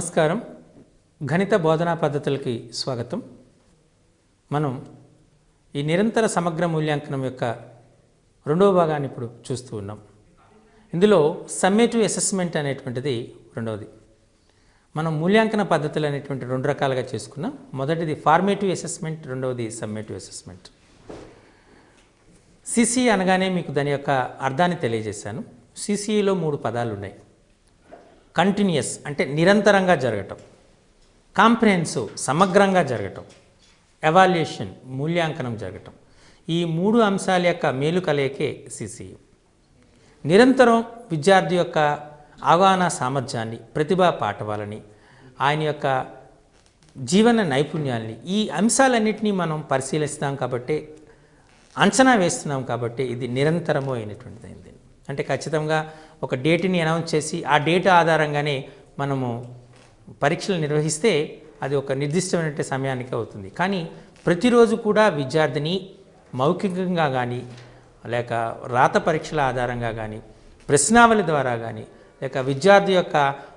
నమస్కారం గణిత బోధనా పద్ధతులకి స్వాగతం మనం ఈ నిరంతర సమగ్ర మూల్యాంకనం యొక్క రెండవ భాగాన్ని ఇప్పుడు చూస్తూ ఉన్నాం ఇందులో సమ్మేటివ్ అసెస్మెంట్ అనేటువంటిది రెండవది మనం మూల్యాంకన పద్ధతులు అనేటువంటి రెండు రకాలుగా చేసుకున్నాం మొదటిది ఫార్మేటివ్ అసెస్మెంట్ రెండవది సమ్మేటివ్ అసెస్మెంట్ సిసి అనగానే మీకు దాని యొక్క అర్థాన్ని తెలియజేశాను సిసిఈలో మూడు పదాలు ఉన్నాయి కంటిన్యూస్ అంటే నిరంతరంగా జరగటం కాంప్రహెన్సివ్ సమగ్రంగా జరగటం ఎవాల్యుయేషన్ మూల్యాంకనం జరగటం ఈ మూడు అంశాల యొక్క మేలు కలయికే సిసిఈ నిరంతరం విద్యార్థి యొక్క అవగాహన సామర్థ్యాన్ని ప్రతిభా పాఠవాలని ఆయన యొక్క జీవన నైపుణ్యాల్ని ఈ అంశాలన్నింటినీ మనం పరిశీలిస్తాం కాబట్టి అంచనా వేస్తున్నాం కాబట్టి ఇది నిరంతరము అయినటువంటిది అయింది అంటే ఖచ్చితంగా ఒక డేట్ని అనౌన్స్ చేసి ఆ డేట్ ఆధారంగానే మనము పరీక్షలు నిర్వహిస్తే అది ఒక నిర్దిష్టమైన సమయానికి అవుతుంది కానీ ప్రతిరోజు కూడా విద్యార్థిని మౌఖికంగా కానీ లేక రాత పరీక్షల ఆధారంగా కానీ ప్రశ్నావళి ద్వారా కానీ లేక విద్యార్థి యొక్క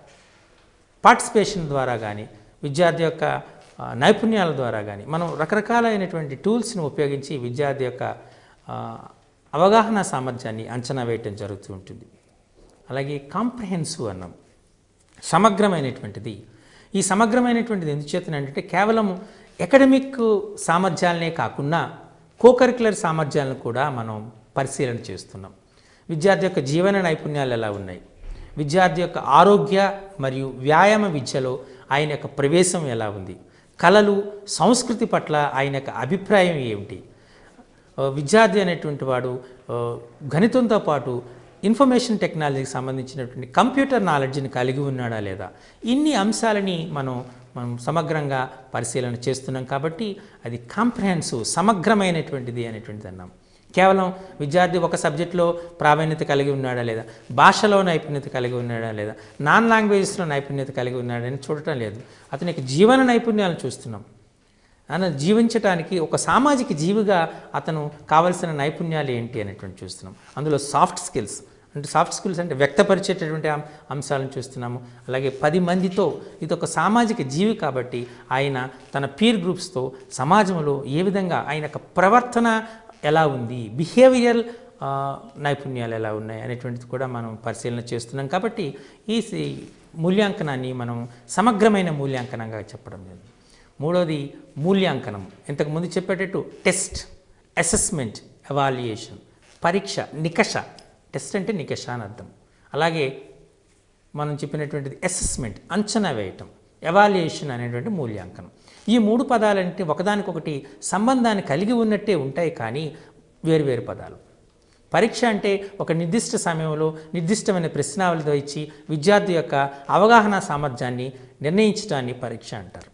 పార్టిసిపేషన్ ద్వారా కానీ విద్యార్థి యొక్క ఆ, నైపుణ్యాల ద్వారా కానీ మనం రకరకాలైనటువంటి టూల్స్ని ఉపయోగించి విద్యార్థి యొక్క ఆ, అవగాహన సామర్థ్యాన్ని అంచనా వేయటం జరుగుతూ ఉంటుంది అలాగే కాంప్రహెన్సివ్ అన్నాం సమగ్రమైనటువంటిది ఈ సమగ్రమైనటువంటిది ఎందుచేతనంటే కేవలం అకాడమిక్ సామర్థ్యాలనే కాకుండా కోకరికులర్ సామర్థ్యాలను కూడా మనం పరిశీలన చేస్తున్నాం విద్యార్థి యొక్క జీవన నైపుణ్యాలు ఎలా ఉన్నాయి విద్యార్థి యొక్క ఆరోగ్య మరియు వ్యాయామ విద్యలో ఆయన యొక్క ప్రవేశం ఎలా ఉంది కళలు సంస్కృతి పట్ల ఆయన యొక్క అభిప్రాయం ఏమిటి ఆ, విద్యార్థి అనేటువంటి వాడు ఆ, గణితంతో పాటు ఇన్ఫర్మేషన్ టెక్నాలజీకి సంబంధించినటువంటి కంప్యూటర్ నాలెడ్జ్ని కలిగి ఉన్నాడా లేదా ఇన్ని అంశాలని మనం మనం సమగ్రంగా పరిశీలన చేస్తున్నాం కాబట్టి అది కాంప్రహెన్సివ్ సమగ్రమైనటువంటిది అనేటువంటిది అన్నాం కేవలం విద్యార్థి ఒక సబ్జెక్టులో ప్రావీణ్యత కలిగి ఉన్నాడా లేదా భాషలో నైపుణ్యత కలిగి ఉన్నాడా లేదా నాన్ లాంగ్వేజెస్లో నైపుణ్యత కలిగి ఉన్నాడా అని చూడటం లేదు అతని యొక్క జీవన నైపుణ్యాలను చూస్తున్నాం ఆయన జీవించటానికి ఒక సామాజిక జీవిగా అతను కావలసిన నైపుణ్యాలు ఏంటి అనేటువంటి చూస్తున్నాం అందులో సాఫ్ట్ స్కిల్స్ అంటే సాఫ్ట్ స్కిల్స్ అంటే వ్యక్తపరిచేటటువంటి అం- అంశాలను చూస్తున్నాము అలాగే పది మందితో ఇది ఒక సామాజిక జీవి కాబట్టి ఆయన తన పీర్ గ్రూప్స్తో సమాజంలో ఏ విధంగా ఆయన యొక్క ప్రవర్తన ఎలా ఉంది బిహేవియర్ నైపుణ్యాలు ఎలా ఉన్నాయి అనేటువంటిది కూడా మనం పరిశీలన చేస్తున్నాం కాబట్టి ఈ సి- మూల్యాంకనాన్ని మనం సమగ్రమైన మూల్యాంకనంగా చెప్పడం లేదు మూడోది మూల్యాంకనం ఇంతకుముందు చెప్పేటట్టు టెస్ట్ అసెస్మెంట్ ఎవాల్యుయేషన్ పరీక్ష నికష టెస్ట్ అంటే నికష అని అర్థం అలాగే మనం చెప్పినటువంటిది అసెస్మెంట్ అంచనా వేయటం ఎవాల్యుయేషన్ అనేటువంటి మూల్యాంకనం ఈ మూడు పదాలంటే ఒకదానికొకటి సంబంధాన్ని కలిగి ఉన్నట్టే ఉంటాయి కానీ వేరువేరు పదాలు పరీక్ష అంటే ఒక నిర్దిష్ట సమయంలో నిర్దిష్టమైన ప్రశ్నావళితో ఇచ్చి విద్యార్థి యొక్క అవగాహన సామర్థ్యాన్ని నిర్ణయించడాన్ని పరీక్ష అంటారు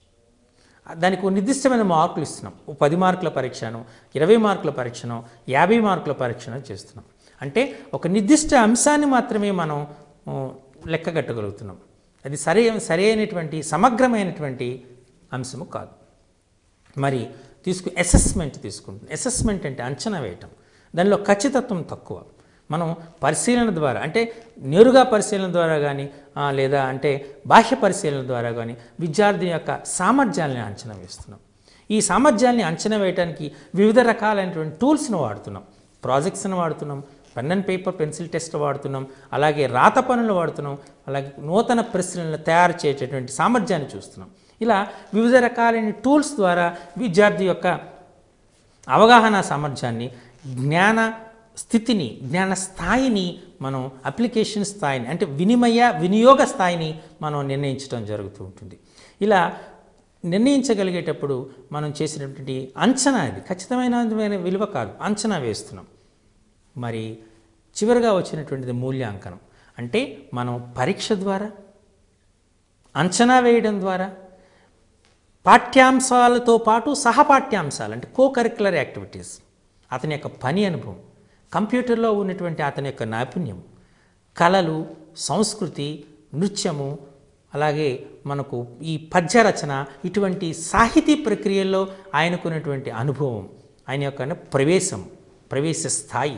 దానికి ఒక నిర్దిష్టమైన మార్కులు ఇస్తున్నాం ఓ పది మార్కుల పరీక్షను ఇరవై మార్కుల పరీక్షను యాభై మార్కుల పరీక్షను చేస్తున్నాం అంటే ఒక నిర్దిష్ట అంశాన్ని మాత్రమే మనం ఆ, లెక్క కట్టగలుగుతున్నాం అది సరే సరైనటువంటి సమగ్రమైనటువంటి అంశము కాదు మరి తీసుకు అసెస్మెంట్ తీసుకుంటుంది అసెస్మెంట్ అంటే అంచనా వేయటం దానిలో ఖచ్చితత్వం తక్కువ మనం పరిశీలన ద్వారా అంటే నేరుగా పరిశీలన ద్వారా కానీ ఆ, లేదా అంటే బాహ్య పరిశీలన ద్వారా కానీ విద్యార్థి యొక్క సామర్థ్యాలని అంచనా వేస్తున్నాం ఈ సామర్థ్యాన్ని అంచనా వేయడానికి వివిధ రకాలైనటువంటి టూల్స్ను వాడుతున్నాం ప్రాజెక్ట్స్ని వాడుతున్నాం pen and paper pencil test వాడుతున్నాం అలాగే రాత పనులు వాడుతున్నాం అలాగే నూతన ప్రశ్నలను తయారు చేసేటటువంటి సామర్థ్యాన్ని చూస్తున్నాం ఇలా వివిధ రకాలైన టూల్స్ ద్వారా విద్యార్థి యొక్క అవగాహన సామర్థ్యాన్ని జ్ఞాన స్థితిని జ్ఞాన స్థాయిని మనం అప్లికేషన్ స్థాయిని అంటే వినిమయ వినియోగ స్థాయిని మనం నిర్ణయించడం జరుగుతూ ఉంటుంది ఇలా నిర్ణయించగలిగేటప్పుడు మనం చేసినటువంటి అంచనా ఇది ఖచ్చితమైన విలువ కాదు అంచనా వేస్తున్నాం మరి చివరిగా వచ్చినటువంటిది మూల్యాంకనం అంటే మనం పరీక్ష ద్వారా అంచనా వేయడం ద్వారా పాఠ్యాంశాలతో పాటు సహపాఠ్యాంశాలు అంటే కో కరిక్యులర్ యాక్టివిటీస్ అతని యొక్క పని అనుభవం కంప్యూటర్లో ఉన్నటువంటి అతని యొక్క నైపుణ్యం కళలు సంస్కృతి నృత్యము అలాగే మనకు ఈ పద్య రచన ఇటువంటి సాహితీ ప్రక్రియల్లో ఆయనకున్నటువంటి అనుభవం ఆయన యొక్క ప్రవేశం ప్రవేశ స్థాయి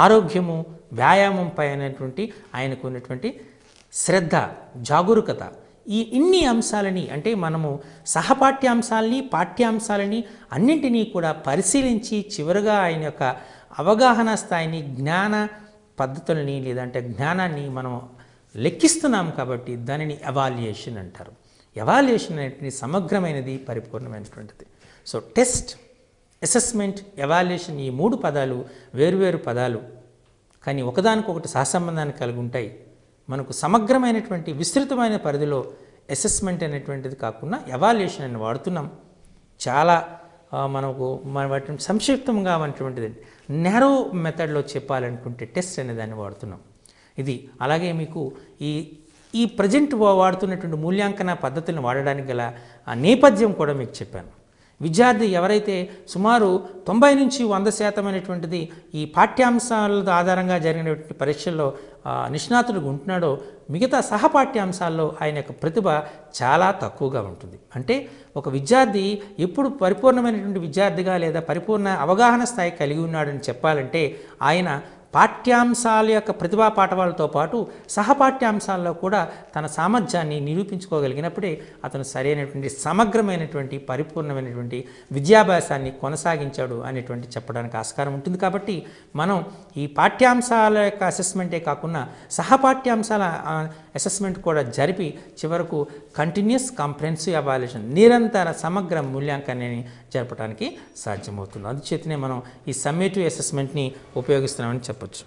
ఆరోగ్యము వ్యాయామంపై అనేటువంటి ఆయనకు ఉన్నటువంటి శ్రద్ధ జాగరూకత ఈ ఇన్ని అంశాలని అంటే మనము సహపాఠ్యాంశాలని పాఠ్యాంశాలని అన్నింటినీ కూడా పరిశీలించి చివరగా ఆయన యొక్క అవగాహన స్థాయిని జ్ఞాన పద్ధతుల్ని లేదంటే జ్ఞానాన్ని మనం లెక్కిస్తున్నాం కాబట్టి దానిని ఎవాల్యుయేషన్ అంటారు ఎవాల్యుయేషన్ అనేది సమగ్రమైనది పరిపూర్ణమైనటువంటిది సో టెస్ట్ అసెస్మెంట్ ఎవాల్యుయేషన్ ఈ మూడు పదాలు వేరువేరు పదాలు కానీ ఒకదానికొకటి సహసంబంధాన్ని కలిగి ఉంటాయి మనకు సమగ్రమైనటువంటి విస్తృతమైన పరిధిలో అసెస్మెంట్ అనేటువంటిది కాకుండా ఎవాల్యుయేషన్ అని వాడుతున్నాం చాలా ఆ, మనకు మన వాటిని సంక్షిప్తంగా ఉన్నటువంటిది నెరో మెథడ్లో చెప్పాలనుకుంటే టెస్ట్ అనే దాన్ని వాడుతున్నాం ఇది అలాగే మీకు ఈ ఈ ప్రజెంట్ వాడుతున్నటువంటి మూల్యాంకన పద్ధతులను వాడడానికి గల ఆ నేపథ్యం కూడా మీకు చెప్పాను విద్యార్థి ఎవరైతే సుమారు తొంభై నుంచి వంద శాతం అనేటువంటిది ఈ పాఠ్యాంశాల ఆధారంగా జరిగినటువంటి పరీక్షల్లో ఆ, నిష్ణాతుడుగా ఉంటున్నాడో మిగతా సహపాఠ్యాంశాల్లో ఆయన యొక్క ప్రతిభ చాలా తక్కువగా ఉంటుంది అంటే ఒక విద్యార్థి ఎప్పుడు పరిపూర్ణమైనటువంటి విద్యార్థిగా లేదా పరిపూర్ణ అవగాహన స్థాయి కలిగి ఉన్నాడని చెప్పాలంటే ఆయన పాఠ్యాంశాల యొక్క ప్రతిభా పాఠవాలతో పాటు సహపాఠ్యాంశాల్లో కూడా తన సామర్థ్యాన్ని నిరూపించుకోగలిగినప్పుడే అతను సరైనటువంటి సమగ్రమైనటువంటి పరిపూర్ణమైనటువంటి విద్యాభ్యాసాన్ని కొనసాగించాడు అనేటువంటి చెప్పడానికి ఆస్కారం ఉంటుంది కాబట్టి మనం ఈ పాఠ్యాంశాల యొక్క అసెస్మెంటే కాకుండా సహపాఠ్యాంశాల ఆ, అసెస్మెంట్ కూడా జరిపి చివరకు కంటిన్యూస్ కాంప్రహెన్సివ్ ఎవాల్యుయేషన్ నిరంతర సమగ్ర మూల్యాంకనాన్ని జరపడానికి సాధ్యమవుతుంది అందుచేతనే మనం ఈ సమ్మేటివ్ అసెస్మెంట్ని ఉపయోగిస్తున్నామని చెప్పొచ్చు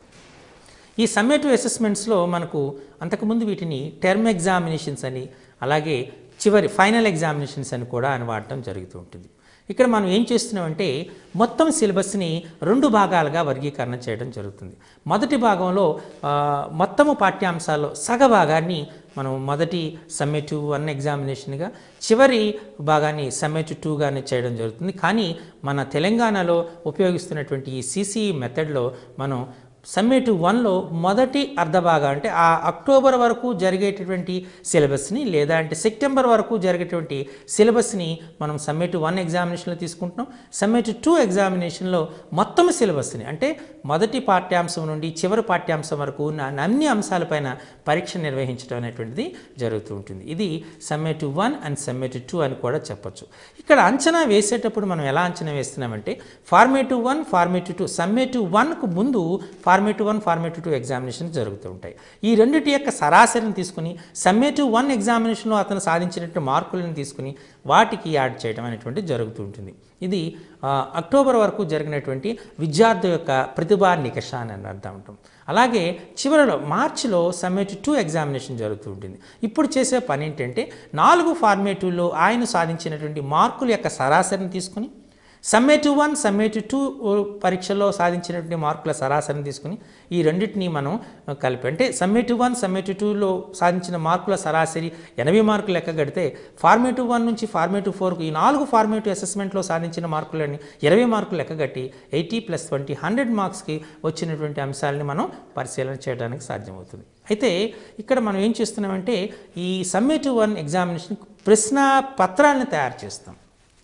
ఈ సమ్మేటివ్ అసెస్మెంట్స్లో మనకు అంతకుముందు వీటిని టర్మ్ ఎగ్జామినేషన్స్ అని అలాగే చివరి ఫైనల్ ఎగ్జామినేషన్స్ అని కూడా అని వాడటం జరుగుతూ ఉంటుంది ఇక్కడ మనం ఏం చేస్తున్నామంటే మొత్తం సిలబస్ని రెండు భాగాలుగా వర్గీకరణ చేయడం జరుగుతుంది మొదటి భాగంలో ఆ, మొత్తము పాఠ్యాంశాల్లో సగ భాగాన్ని మనం మొదటి సమ్మేటివ్ వన్ ఎగ్జామినేషన్గా చివరి భాగాన్ని సమ్మేటివ్ టూగానే చేయడం జరుగుతుంది కానీ మన తెలంగాణలో ఉపయోగిస్తున్నటువంటి ఈ సిసిఈ మెథడ్లో మనం సమ్మేటివ్ వన్లో మొదటి అర్ధ భాగం అంటే ఆ అక్టోబర్ వరకు జరిగేటటువంటి సిలబస్ని లేదా అంటే సెప్టెంబర్ వరకు జరిగేటువంటి సిలబస్ని మనం సమ్మేటివ్ వన్ ఎగ్జామినేషన్లో తీసుకుంటున్నాం సమ్మేటివ్ టూ ఎగ్జామినేషన్లో మొత్తం సిలబస్ని అంటే మొదటి పాఠ్యాంశం నుండి చివరి పాఠ్యాంశం వరకు ఉన్న అన్ని అంశాలపైన పరీక్ష నిర్వహించడం అనేటువంటిది జరుగుతూ ఉంటుంది ఇది summative one and summative two అని కూడా చెప్పొచ్చు ఇక్కడ అంచనా వేసేటప్పుడు మనం ఎలా అంచనా వేస్తున్నామంటే formative one formative two summative వన్కు ముందు formative one formative two examination జరుగుతూ ఉంటాయి ఈ రెండింటి యొక్క సరాసరిని తీసుకుని సమ్మేటివ్ వన్ ఎగ్జామినేషన్లో అతను సాధించినటువంటి మార్కులను తీసుకుని వాటికి యాడ్ చేయడం అనేటువంటిది జరుగుతూ ఉంటుంది ఇది ఆ, అక్టోబర్ వరకు జరిగినటువంటి విద్యార్థి యొక్క ప్రతిభా నికష అని అర్థం ఉంటాం అలాగే చివరిలో మార్చిలో సమ్మేటివ్ టూ ఎగ్జామినేషన్ జరుగుతూ ఉంటుంది ఇప్పుడు చేసే పని ఏంటంటే నాలుగు ఫార్మేటివ్లో ఆయన సాధించినటువంటి మార్కుల యొక్క సరాసరిని తీసుకుని సమ్మేటివ్ వన్ సమ్మేటివ్ టూ పరీక్షల్లో సాధించినటువంటి మార్కుల సరాసరిని తీసుకుని ఈ రెండింటిని మనం కలిపి అంటే సమ్మేటివ్ వన్ సమ్మేటివ్ టూలో సాధించిన మార్కుల సరాసరి ఎనభై మార్కులు లెక్క కడితే ఫార్మేటివ్ వన్ నుంచి ఫార్మేటివ్ ఫోర్కు ఈ నాలుగు ఫార్మేటివ్ అసెస్మెంట్లో సాధించిన మార్కులని ఇరవై మార్కులు లెక్క కట్టి ఎయిటీ ప్లస్ ట్వంటీ హండ్రెడ్ మార్క్స్కి వచ్చినటువంటి అంశాలని మనం పరిశీలన చేయడానికి సాధ్యమవుతుంది అయితే ఇక్కడ మనం ఏం చేస్తున్నామంటే ఈ సమ్మేటివ్ వన్ ఎగ్జామినేషన్ ప్రశ్న పత్రాలను తయారు చేస్తాం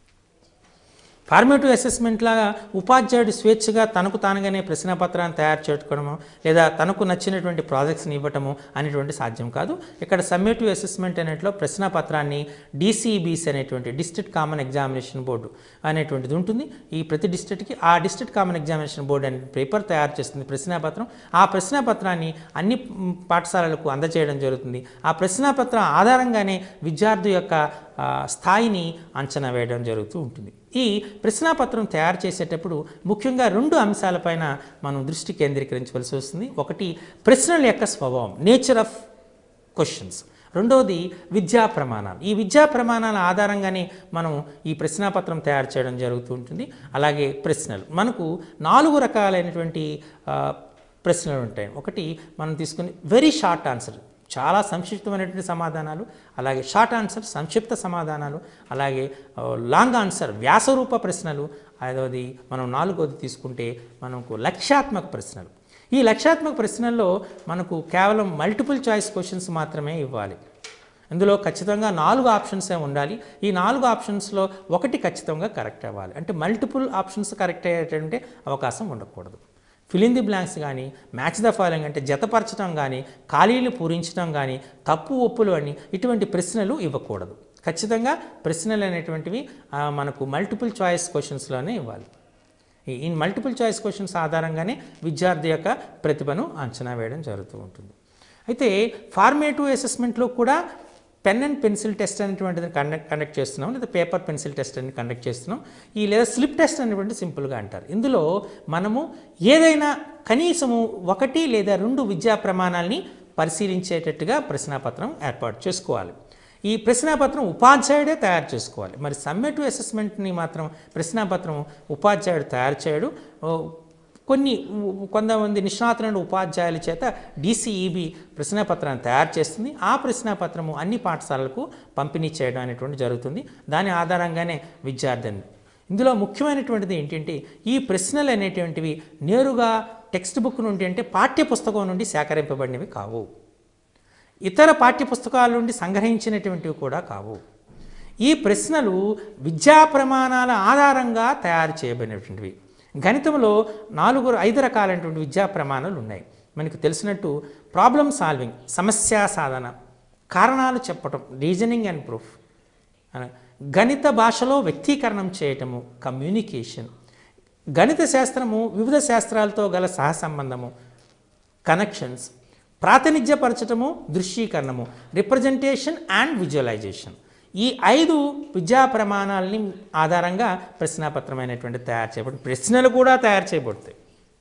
ఫార్మేటివ్ అసెస్మెంట్ లాగా ఉపాధ్యాయుడు స్వేచ్ఛగా తనకు తానుగానే ప్రశ్నపత్రాన్ని తయారు చేసుకోవడము లేదా తనకు నచ్చినటువంటి ప్రాజెక్ట్స్ని ఇవ్వటము అనేటువంటి సాధ్యం కాదు ఇక్కడ సమ్మేటివ్ అసెస్మెంట్ అనేట్లో ప్రశ్నపత్రాన్ని డీసీబీసీ అనేటువంటి డిస్ట్రిక్ట్ కామన్ ఎగ్జామినేషన్ బోర్డు అనేటువంటిది ఉంటుంది ఈ ప్రతి డిస్ట్రిక్ట్కి ఆ డిస్ట్రిక్ట్ కామన్ ఎగ్జామినేషన్ బోర్డు అనే పేపర్ తయారు చేస్తుంది ప్రశ్నాపత్రం ఆ ప్రశ్నాపత్రాన్ని అన్ని మ్, పాఠశాలలకు అందజేయడం జరుగుతుంది ఆ ప్రశ్నాపత్రం ఆధారంగానే విద్యార్థి యొక్క ఆ, స్థాయిని అంచనా వేయడం జరుగుతూ ఉంటుంది ఈ ప్రశ్నాపత్రం తయారు చేసేటప్పుడు ముఖ్యంగా రెండు అంశాలపైన మనం దృష్టి కేంద్రీకరించవలసి వస్తుంది ఒకటి ప్రశ్నల యొక్క స్వభావం నేచర్ ఆఫ్ క్వశ్చన్స్ రెండవది విద్యా ప్రమాణాలు ఈ విద్యా ప్రమాణాల ఆధారంగానే మనం ఈ ప్రశ్నాపత్రం తయారు చేయడం జరుగుతూ ఉంటుంది అలాగే ప్రశ్నలు మనకు నాలుగు రకాలైనటువంటి ఆ, ప్రశ్నలు ఉంటాయి ఒకటి మనం తీసుకుని వెరీ షార్ట్ ఆన్సర్ చాలా సంక్షిప్తమైనటువంటి సమాధానాలు అలాగే షార్ట్ ఆన్సర్ సంక్షిప్త సమాధానాలు అలాగే ఆ, లాంగ్ ఆన్సర్ వ్యాసరూప ప్రశ్నలు ఐదవది మనం నాలుగవది తీసుకుంటే మనకు లక్ష్యాత్మక ప్రశ్నలు ఈ లక్ష్యాత్మక ప్రశ్నల్లో మనకు కేవలం మల్టిపుల్ చాయిస్ క్వశ్చన్స్ మాత్రమే ఇవ్వాలి ఇందులో ఖచ్చితంగా నాలుగు ఆప్షన్సే ఉండాలి ఈ నాలుగు ఆప్షన్స్లో ఒకటి ఖచ్చితంగా కరెక్ట్ అవ్వాలి అంటే మల్టిపుల్ ఆప్షన్స్ కరెక్ట్ అయ్యేటంటే అవకాశం ఉండకూడదు ఫిల్ ఇన్ ది బ్లాంక్స్ కానీ మ్యాచ్ ద ఫాలోయింగ్ అంటే జతపరచడం కానీ ఖాళీలు పూరించడం కానీ తప్పు ఒప్పులు అని ఇటువంటి ప్రశ్నలు ఇవ్వకూడదు ఖచ్చితంగా ప్రశ్నలు అనేటువంటివి ఆ, మనకు మల్టిపుల్ చాయిస్ క్వశ్చన్స్లోనే ఇవ్వాలి ఈ- ఈ మల్టిపుల్ చాయిస్ క్వశ్చన్స్ ఆధారంగానే విద్యార్థి యొక్క ప్రతిభను అంచనా వేయడం జరుగుతూ ఉంటుంది అయితే ఫార్మేటివ్ అసెస్మెంట్లో కూడా పెన్ అండ్ పెన్సిల్ టెస్ట్ అనేటువంటిది కండక్ట్ కండక్ట్ చేస్తున్నాం లేదా పేపర్ పెన్సిల్ టెస్ట్ అని కండక్ట్ చేస్తున్నాం ఈ లేదా స్లిప్ టెస్ట్ అనేటువంటి సింపుల్గా అంటారు ఇందులో మనము ఏదైనా కనీసము ఒకటి లేదా రెండు విద్యా ప్రమాణాలని పరిశీలించేటట్టుగా ప్రశ్నాపత్రం ఏర్పాటు చేసుకోవాలి ఈ ప్రశ్నాపత్రం ఉపాధ్యాయుడే తయారు చేసుకోవాలి మరి సమ్మెటివ్ అసెస్మెంట్ని మాత్రం ప్రశ్నాపత్రం ఉపాధ్యాయుడు తయారు చేయడు ఓ, కొన్ని ఉ- కొంతమంది నిష్ణాతులైన ఉపాధ్యాయుల చేత డిసిఈబి ప్రశ్నాపత్రాన్ని తయారు చేస్తుంది ఆ ప్రశ్నాపత్రము అన్ని పాఠశాలలకు పంపిణీ చేయడం అనేటువంటి జరుగుతుంది దాని ఆధారంగానే విద్యార్థిని ఇందులో ముఖ్యమైనటువంటిది ఏంటంటే ఈ ప్రశ్నలు అనేటువంటివి నేరుగా టెక్స్ట్ బుక్ నుండి అంటే పాఠ్య పుస్తకం నుండి సేకరింపబడినవి కావు ఇతర పాఠ్యపుస్తకాల నుండి సంగ్రహించినటువంటివి కూడా కావు ఈ ప్రశ్నలు విద్యా ప్రమాణాల ఆధారంగా తయారు చేయబడినటువంటివి గణితంలో నాలుగు ఐదు రకాలైనటువంటి విద్యా ప్రమాణాలు ఉన్నాయి మనకు తెలిసినట్టు ప్రాబ్లమ్ సాల్వింగ్ సమస్యా సాధన కారణాలు చెప్పటం రీజనింగ్ అండ్ ప్రూఫ్ అన- గణిత భాషలో వ్యక్తీకరణం చేయటము కమ్యూనికేషన్ గణిత శాస్త్రము వివిధ శాస్త్రాలతో గల సహసంబంధము కనెక్షన్స్ ప్రాతినిధ్యపరచటము దృశ్యీకరణము రిప్రజెంటేషన్ అండ్ విజువలైజేషన్ ఈ ఐదు విద్యా ప్రమాణాలని ఆధారంగా ప్రశ్నాపత్రమైనటువంటి తయారు చేయబడి ప్రశ్నలు కూడా తయారు చేయబడతాయి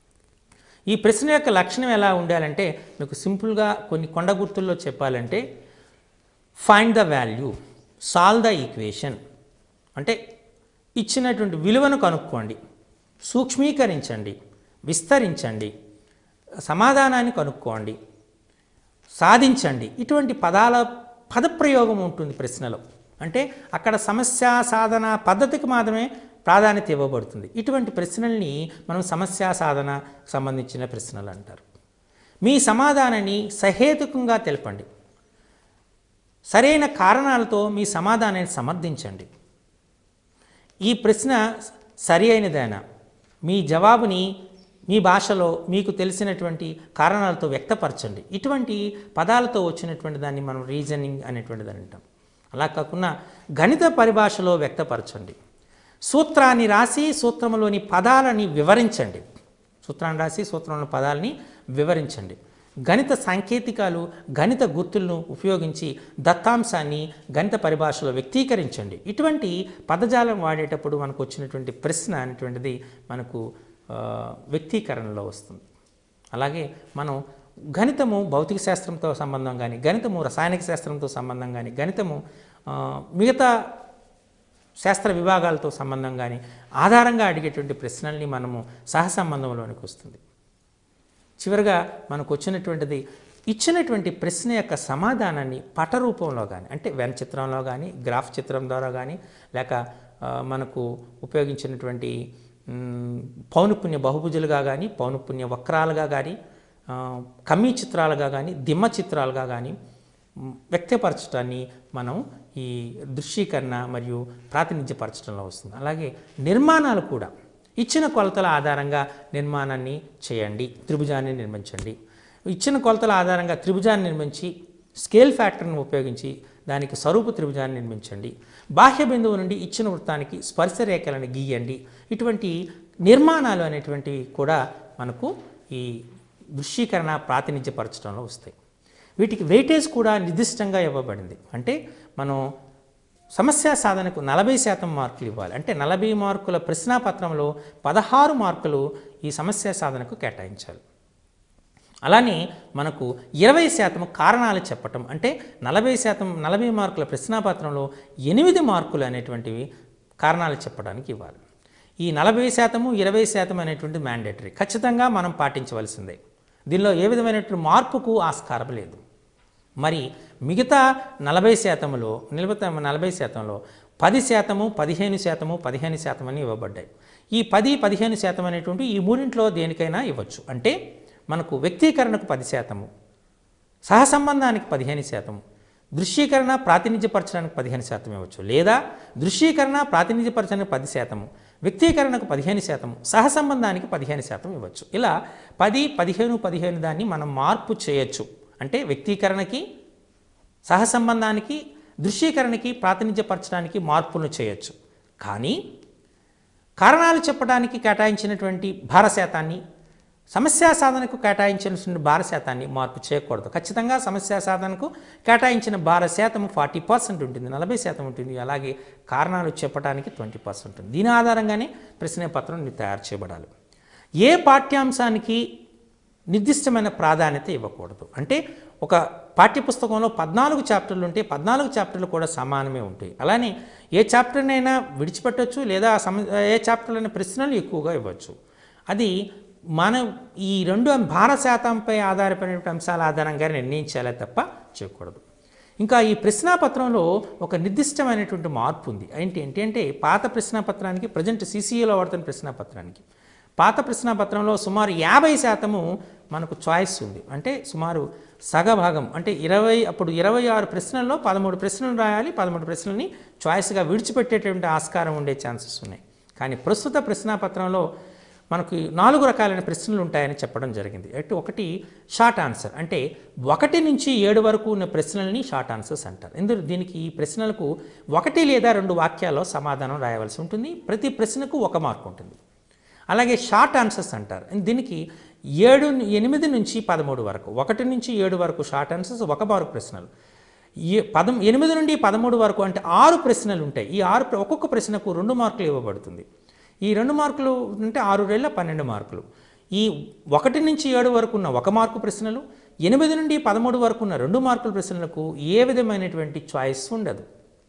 ఈ ప్రశ్న యొక్క లక్షణం ఎలా ఉండాలంటే మీకు సింపుల్గా కొన్ని కొండ గుర్తుల్లో చెప్పాలంటే find the value solve the equation అంటే ఇచ్చినటువంటి విలువను కనుక్కోండి సూక్ష్మీకరించండి విస్తరించండి సమాధానాన్ని కనుక్కోండి సాధించండి ఇటువంటి పదాల పదప్రయోగం ఉంటుంది ప్రశ్నలో అంటే అక్కడ సమస్య సాధన పద్ధతికి మాత్రమే ప్రాధాన్యత ఇవ్వబడుతుంది ఇటువంటి ప్రశ్నల్ని మనం సమస్య సాధన సంబంధించిన ప్రశ్నలు అంటారు మీ సమాధానాన్ని సహేతుకంగా తెలపండి సరైన కారణాలతో మీ సమాధానాన్ని సమర్థించండి ఈ ప్రశ్న సరి అయినదేనా మీ జవాబుని మీ భాషలో మీకు తెలిసినటువంటి కారణాలతో వ్యక్తపరచండి ఇటువంటి పదాలతో వచ్చినటువంటి దాన్ని మనం రీజనింగ్ అనేటువంటిది అంటాం అలా కాకుండా గణిత పరిభాషలో వ్యక్తపరచండి సూత్రాన్ని రాసి సూత్రంలోని పదాలని వివరించండి సూత్రాన్ని రాసి సూత్రంలోని పదాలని వివరించండి గణిత సాంకేతికాలు గణిత గుర్తులను ఉపయోగించి దత్తాంశాన్ని గణిత పరిభాషలో వ్యక్తీకరించండి ఇటువంటి పదజాలం వాడేటప్పుడు మనకు వచ్చినటువంటి ప్రశ్న అనేటువంటిది మనకు ఆ, వ్యక్తీకరణలో వస్తుంది అలాగే మనం గణితము భౌతిక శాస్త్రంతో సంబంధం కానీ గణితము రసాయనిక శాస్త్రంతో సంబంధం కానీ గణితము ఆ, మిగతా శాస్త్ర విభాగాలతో సంబంధం కానీ ఆధారంగా అడిగేటువంటి ప్రశ్నల్ని మనము సహసంబంధంలోనికి వస్తుంది చివరిగా మనకు వచ్చినటువంటిది ఇచ్చినటువంటి ప్రశ్న యొక్క సమాధానాన్ని పట రూపంలో కానీ అంటే వెన్ చిత్రంలో కానీ గ్రాఫ్ చిత్రం ద్వారా కానీ లేక ఆ, మనకు ఉపయోగించినటువంటి మ్, పౌనపుణ్య బహుభుజులుగా కానీ పౌనపుణ్య వక్రాలుగా కానీ ఆ, కమ్మీ చిత్రాలుగా కానీ దిమ్మ చిత్రాలుగా కానీ మ్, వ్యక్తపరచడాన్ని మనం ఈ దృశ్యీకరణ మరియు ప్రాతినిధ్యపరచడంలో వస్తుంది అలాగే నిర్మాణాలు కూడా ఇచ్చిన కొలతల ఆధారంగా నిర్మాణాన్ని చేయండి త్రిభుజాన్ని నిర్మించండి ఇచ్చిన కొలతల ఆధారంగా త్రిభుజాన్ని నిర్మించి స్కేల్ ఫ్యాక్టర్ను ఉపయోగించి దానికి స్వరూపు త్రిభుజాన్ని నిర్మించండి బాహ్య బిందువు నుండి ఇచ్చిన వృత్తానికి స్పర్శ రేఖలను గీయండి ఇటువంటి నిర్మాణాలు అనేటువంటివి కూడా మనకు ఈ దృశ్యీకరణ ప్రాతినిధ్యపరచడంలో వస్తాయి వీటికి వెయిటేజ్ కూడా నిర్దిష్టంగా ఇవ్వబడింది అంటే మనం సమస్య సాధనకు నలభై శాతం మార్కులు ఇవ్వాలి అంటే నలభై మార్కుల ప్రశ్నాపత్రంలో పదహారు మార్కులు ఈ సమస్య సాధనకు కేటాయించాలి అలానే మనకు ఇరవై శాతం కారణాలు చెప్పటం అంటే నలభై శాతం నలభై మార్కుల ప్రశ్నాపత్రంలో ఎనిమిది మార్కులు అనేటువంటివి కారణాలు చెప్పడానికి ఇవ్వాలి ఈ నలభై శాతము ఇరవై శాతం అనేటువంటి మ్యాండేటరీ ఖచ్చితంగా మనం పాటించవలసిందే దీనిలో ఏ విధమైనటువంటి మార్పుకు ఆస్కారం లేదు మరి మిగతా నలభై శాతంలో నిలబత నలభై శాతంలో పది శాతము పదిహేను శాతము పదిహేను శాతం అని ఇవ్వబడ్డాయి ఈ పది పదిహేను శాతం అనేటువంటి ఈ మూడింట్లో దేనికైనా ఇవ్వచ్చు అంటే మనకు వ్యక్తీకరణకు పది శాతము సహసంబంధానికి పదిహేను శాతము దృశ్యీకరణ ప్రాతినిధ్యపరచడానికి పదిహేను శాతం ఇవ్వచ్చు లేదా దృశ్యీకరణ ప్రాతినిధ్యపరచడానికి పది శాతము వ్యక్తీకరణకు పదిహేను శాతం సహసంబంధానికి పదిహేను శాతం ఇవ్వచ్చు ఇలా పది పదిహేను పదిహేను దాన్ని మనం మార్పు చేయొచ్చు అంటే వ్యక్తీకరణకి సహసంబంధానికి దృశ్యీకరణకి ప్రాతినిధ్యపరచడానికి మార్పులు చేయొచ్చు కానీ కారణాలు చెప్పడానికి కేటాయించినటువంటి భార శాతాన్ని సమస్యా సాధనకు కేటాయించిన భార శాతాన్ని మార్పు చేయకూడదు ఖచ్చితంగా సమస్యా సాధనకు కేటాయించిన భార శాతం ఫార్టీ పర్సెంట్ ఉంటుంది నలభై శాతం ఉంటుంది అలాగే కారణాలు చెప్పడానికి ట్వంటీ పర్సెంట్ ఉంటుంది దీని ఆధారంగానే ప్రశ్నపత్రం తయారు చేయబడాలి ఏ పాఠ్యాంశానికి నిర్దిష్టమైన ప్రాధాన్యత ఇవ్వకూడదు అంటే ఒక పాఠ్యపుస్తకంలో పద్నాలుగు చాప్టర్లు ఉంటే పద్నాలుగు చాప్టర్లు కూడా సమానమే ఉంటాయి అలానే ఏ చాప్టర్నైనా విడిచిపెట్టవచ్చు లేదా ఆ సమ ఏ చాప్టర్లైన ప్రశ్నలు ఎక్కువగా ఇవ్వచ్చు అది మనం ఈ రెండు భార శాతంపై ఆధారపడిన అంశాల ఆధారంగా నిర్ణయించాలే తప్ప చేయకూడదు ఇంకా ఈ ప్రశ్నాపత్రంలో ఒక నిర్దిష్టమైనటువంటి మార్పు ఉంది ఏంటి ఏంటి అంటే పాత ప్రశ్నాపత్రానికి ప్రజెంట్ సీసీఏలో వాడుతున్న ప్రశ్నాపత్రానికి పాత ప్రశ్నాపత్రంలో సుమారు యాభై శాతము మనకు చాయిస్ ఉంది అంటే సుమారు సగభాగం అంటే ఇరవై అప్పుడు ఇరవై ఆరు ప్రశ్నల్లో పదమూడు ప్రశ్నలు రాయాలి పదమూడు ప్రశ్నలని చాయిస్గా విడిచిపెట్టేటువంటి ఆస్కారం ఉండే ఛాన్సెస్ ఉన్నాయి కానీ ప్రస్తుత ప్రశ్నాపత్రంలో మనకు నాలుగు రకాలైన ప్రశ్నలు ఉంటాయని చెప్పడం జరిగింది అటు ఒకటి షార్ట్ ఆన్సర్ అంటే ఒకటి నుంచి ఏడు వరకు ఉన్న ప్రశ్నలని షార్ట్ ఆన్సర్స్ అంటారు ఎందుకు దీనికి ఈ ప్రశ్నలకు ఒకటి లేదా రెండు వాక్యాల్లో సమాధానం రాయవలసి ఉంటుంది ప్రతి ప్రశ్నకు ఒక మార్కు ఉంటుంది అలాగే షార్ట్ ఆన్సర్స్ అంటారు దీనికి ఏడు ఎనిమిది నుంచి పదమూడు వరకు ఒకటి నుంచి ఏడు వరకు షార్ట్ ఆన్సర్స్ ఒక మార్కు ప్రశ్నలు ఏ పదం ఎనిమిది నుండి పదమూడు వరకు అంటే ఆరు ప్రశ్నలు ఉంటాయి ఈ ఆరు ప్ర- ఒక్కొక్క ప్రశ్నకు రెండు మార్కులు ఇవ్వబడుతుంది ఈ రెండు మార్కులు అంటే ఆరు వేల పన్నెండు మార్కులు ఈ ఒకటి నుంచి ఏడు వరకు ఉన్న ఒక మార్కు ప్రశ్నలు ఎనిమిది నుండి పదమూడు వరకు ఉన్న రెండు మార్కుల ప్రశ్నలకు ఏ విధమైనటువంటి చాయిస్ ఉండదు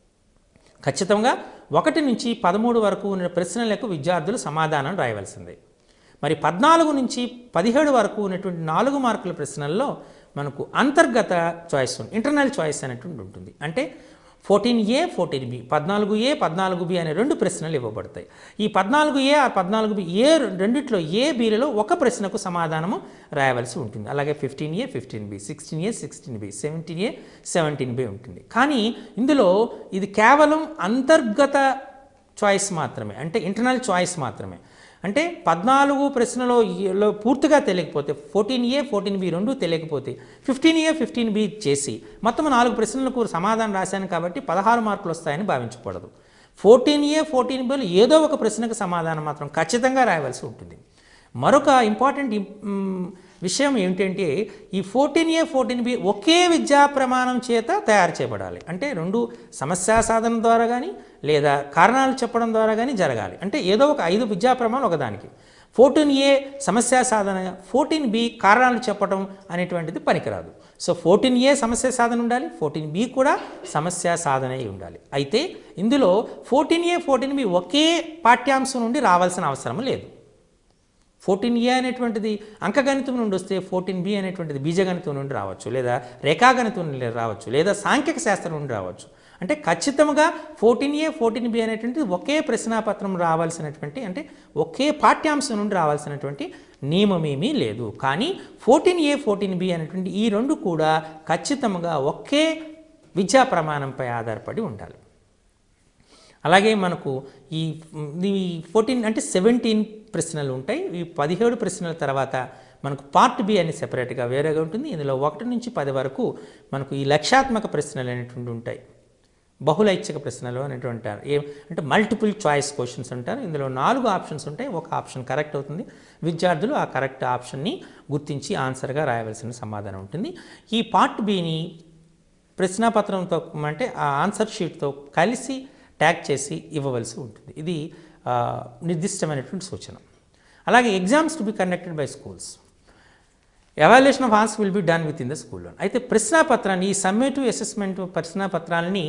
ఖచ్చితంగా ఒకటి నుంచి పదమూడు వరకు ఉన్న ప్రశ్నలకు విద్యార్థులు సమాధానం రాయవలసిందే మరి పద్నాలుగు నుంచి పదిహేడు వరకు ఉన్నటువంటి నాలుగు మార్కుల ప్రశ్నల్లో మనకు అంతర్గత చాయిస్ ఉంది ఇంటర్నల్ చాయిస్ అనేటువంటి ఉంటుంది అంటే ఫోర్టీన్ ఏ ఫోర్టీన్ బి పద్నాలుగు ఏ పద్నాలుగు బి అనే రెండు ప్రశ్నలు ఇవ్వబడతాయి ఈ పద్నాలుగు ఏ ఆ పద్నాలుగు బి ఏ రెండిట్లో ఏ బీలలో ఒక ప్రశ్నకు సమాధానము రాయవలసి ఉంటుంది అలాగే fifteen A fifteen B sixteen A sixteen B seventeen A seventeen B ఉంటుంది కానీ ఇందులో ఇది కేవలం అంతర్గత చాయిస్ మాత్రమే అంటే ఇంటర్నల్ చాయిస్ మాత్రమే అంటే పద్నాలుగు ప్రశ్నలో ఏలో పూర్తిగా తెలియకపోతే ఫోర్టీన్ ఏ ఫోర్టీన్ బి రెండు తెలియకపోతే ఫిఫ్టీన్ ఏ ఫిఫ్టీన్ బి చేసి మొత్తం నాలుగు ప్రశ్నలకు సమాధానం రాశాను కాబట్టి పదహారు మార్కులు వస్తాయని భావించకూడదు ఫోర్టీన్ ఏ ఫోర్టీన్ బిలో ఏదో ఒక ప్రశ్నకు సమాధానం మాత్రం ఖచ్చితంగా రాయవలసి ఉంటుంది మరొక ఇంపార్టెంట్ మ్, విషయం ఏంటంటే ఈ ఫోర్టీన్ ఏ ఫోర్టీన్ బి ఒకే విద్యా ప్రమాణం చేత తయారు చేయబడాలి అంటే రెండు సమస్యా సాధన ద్వారా కానీ లేదా కారణాలు చెప్పడం ద్వారా కానీ జరగాలి అంటే ఏదో ఒక ఐదు విద్యా ప్రమాణాలు ఒకదానికి ఫోర్టీన్ ఏ సమస్యా సాధన ఫోర్టీన్ బి కారణాలు చెప్పడం అనేటువంటిది పనికిరాదు సో ఫోర్టీన్ ఏ సమస్య సాధన ఉండాలి ఫోర్టీన్ బి కూడా సమస్య సాధన అయి ఉండాలి అయితే ఇందులో ఫోర్టీన్ ఏ ఫోర్టీన్ బి ఒకే పాఠ్యాంశం నుండి రావాల్సిన అవసరం లేదు ఫోర్టీన్ ఏ అనేటువంటిది అంకగణితం నుండి వస్తే ఫోర్టీన్ బి అనేటువంటిది బీజగణితం నుండి రావచ్చు లేదా రేఖాగణితం నుండి రావచ్చు లేదా సాంఖ్యక శాస్త్రం నుండి రావచ్చు అంటే ఖచ్చితంగా ఫోర్టీన్ ఏ ఫోర్టీన్ బి అనేటువంటిది ఒకే ప్రశ్నాపత్రం రావాల్సినటువంటి అంటే ఒకే పాఠ్యాంశం నుండి రావాల్సినటువంటి నియమమేమీ లేదు కానీ ఫోర్టీన్ ఏ ఫోర్టీన్ బి అనేటువంటి ఈ రెండు కూడా ఖచ్చితంగా ఒకే విద్యా ప్రమాణంపై ఆధారపడి ఉండాలి అలాగే మనకు ఈ ఈ ఫోర్టీన్ అంటే సెవెంటీన్ ప్రశ్నలు ఉంటాయి ఈ పదిహేడు ప్రశ్నల తర్వాత మనకు పార్ట్ బి అని సెపరేట్గా వేరేగా ఉంటుంది ఇందులో ఒకటి నుంచి పది వరకు మనకు ఈ లక్ష్యాత్మక ప్రశ్నలు అనేటువంటి ఉంటాయి బహుళైచ్ఛిక ప్రశ్నలు అనేటువంటి అంటారు ఏ అంటే మల్టిపుల్ చాయిస్ క్వశ్చన్స్ అంటారు ఇందులో నాలుగు ఆప్షన్స్ ఉంటాయి ఒక ఆప్షన్ కరెక్ట్ అవుతుంది విద్యార్థులు ఆ కరెక్ట్ ఆప్షన్ని గుర్తించి ఆన్సర్గా రాయవలసిన సమాధానం ఉంటుంది ఈ పార్ట్ బిని ప్రశ్నాపత్రంతో అంటే ఆ ఆన్సర్ షీట్తో కలిసి ట్యాగ్ చేసి ఇవ్వవలసి ఉంటుంది ఇది ఆ, నిర్దిష్టమైనటువంటి సూచన అలాగే exams to be conducted by schools evaluation of answers will be done with in the స్కూల్లో అయితే ప్రశ్నాపత్రాన్ని ఈ సమ్మేటివ్ అసెస్మెంట్ ప్రశ్నాపత్రాలని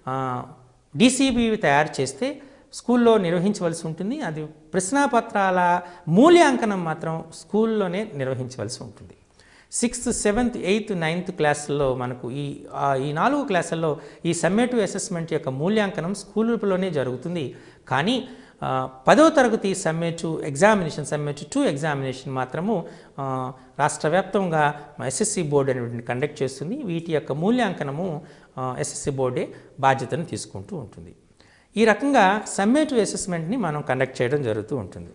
డీసీబీ తయారు చేస్తే స్కూల్లో నిర్వహించవలసి ఉంటుంది అది ప్రశ్నాపత్రాల మూల్యాంకనం మాత్రం స్కూల్లోనే నిర్వహించవలసి ఉంటుంది సిక్స్త్ సెవెంత్ ఎయిత్ నైన్త్ క్లాసుల్లో మనకు ఈ ఆ, ఈ నాలుగు క్లాసుల్లో ఈ సమ్మేటివ్ అసెస్మెంట్ యొక్క మూల్యాంకనం స్కూల్లోనే జరుగుతుంది కానీ ఆ, పదవ తరగతి summative examination summative two examination మాత్రము ఆ, రాష్ట్ర వ్యాప్తంగా ఎస్ఎస్సి బోర్డు అనేటువంటి కండక్ట్ చేస్తుంది వీటి యొక్క మూల్యాంకనము ఎస్ఎస్సి బోర్డే బాధ్యతను తీసుకుంటూ ఉంటుంది ఈ రకంగా సమ్మేటివ్ అసెస్మెంట్ని మనం కండక్ట్ చేయడం జరుగుతూ ఉంటుంది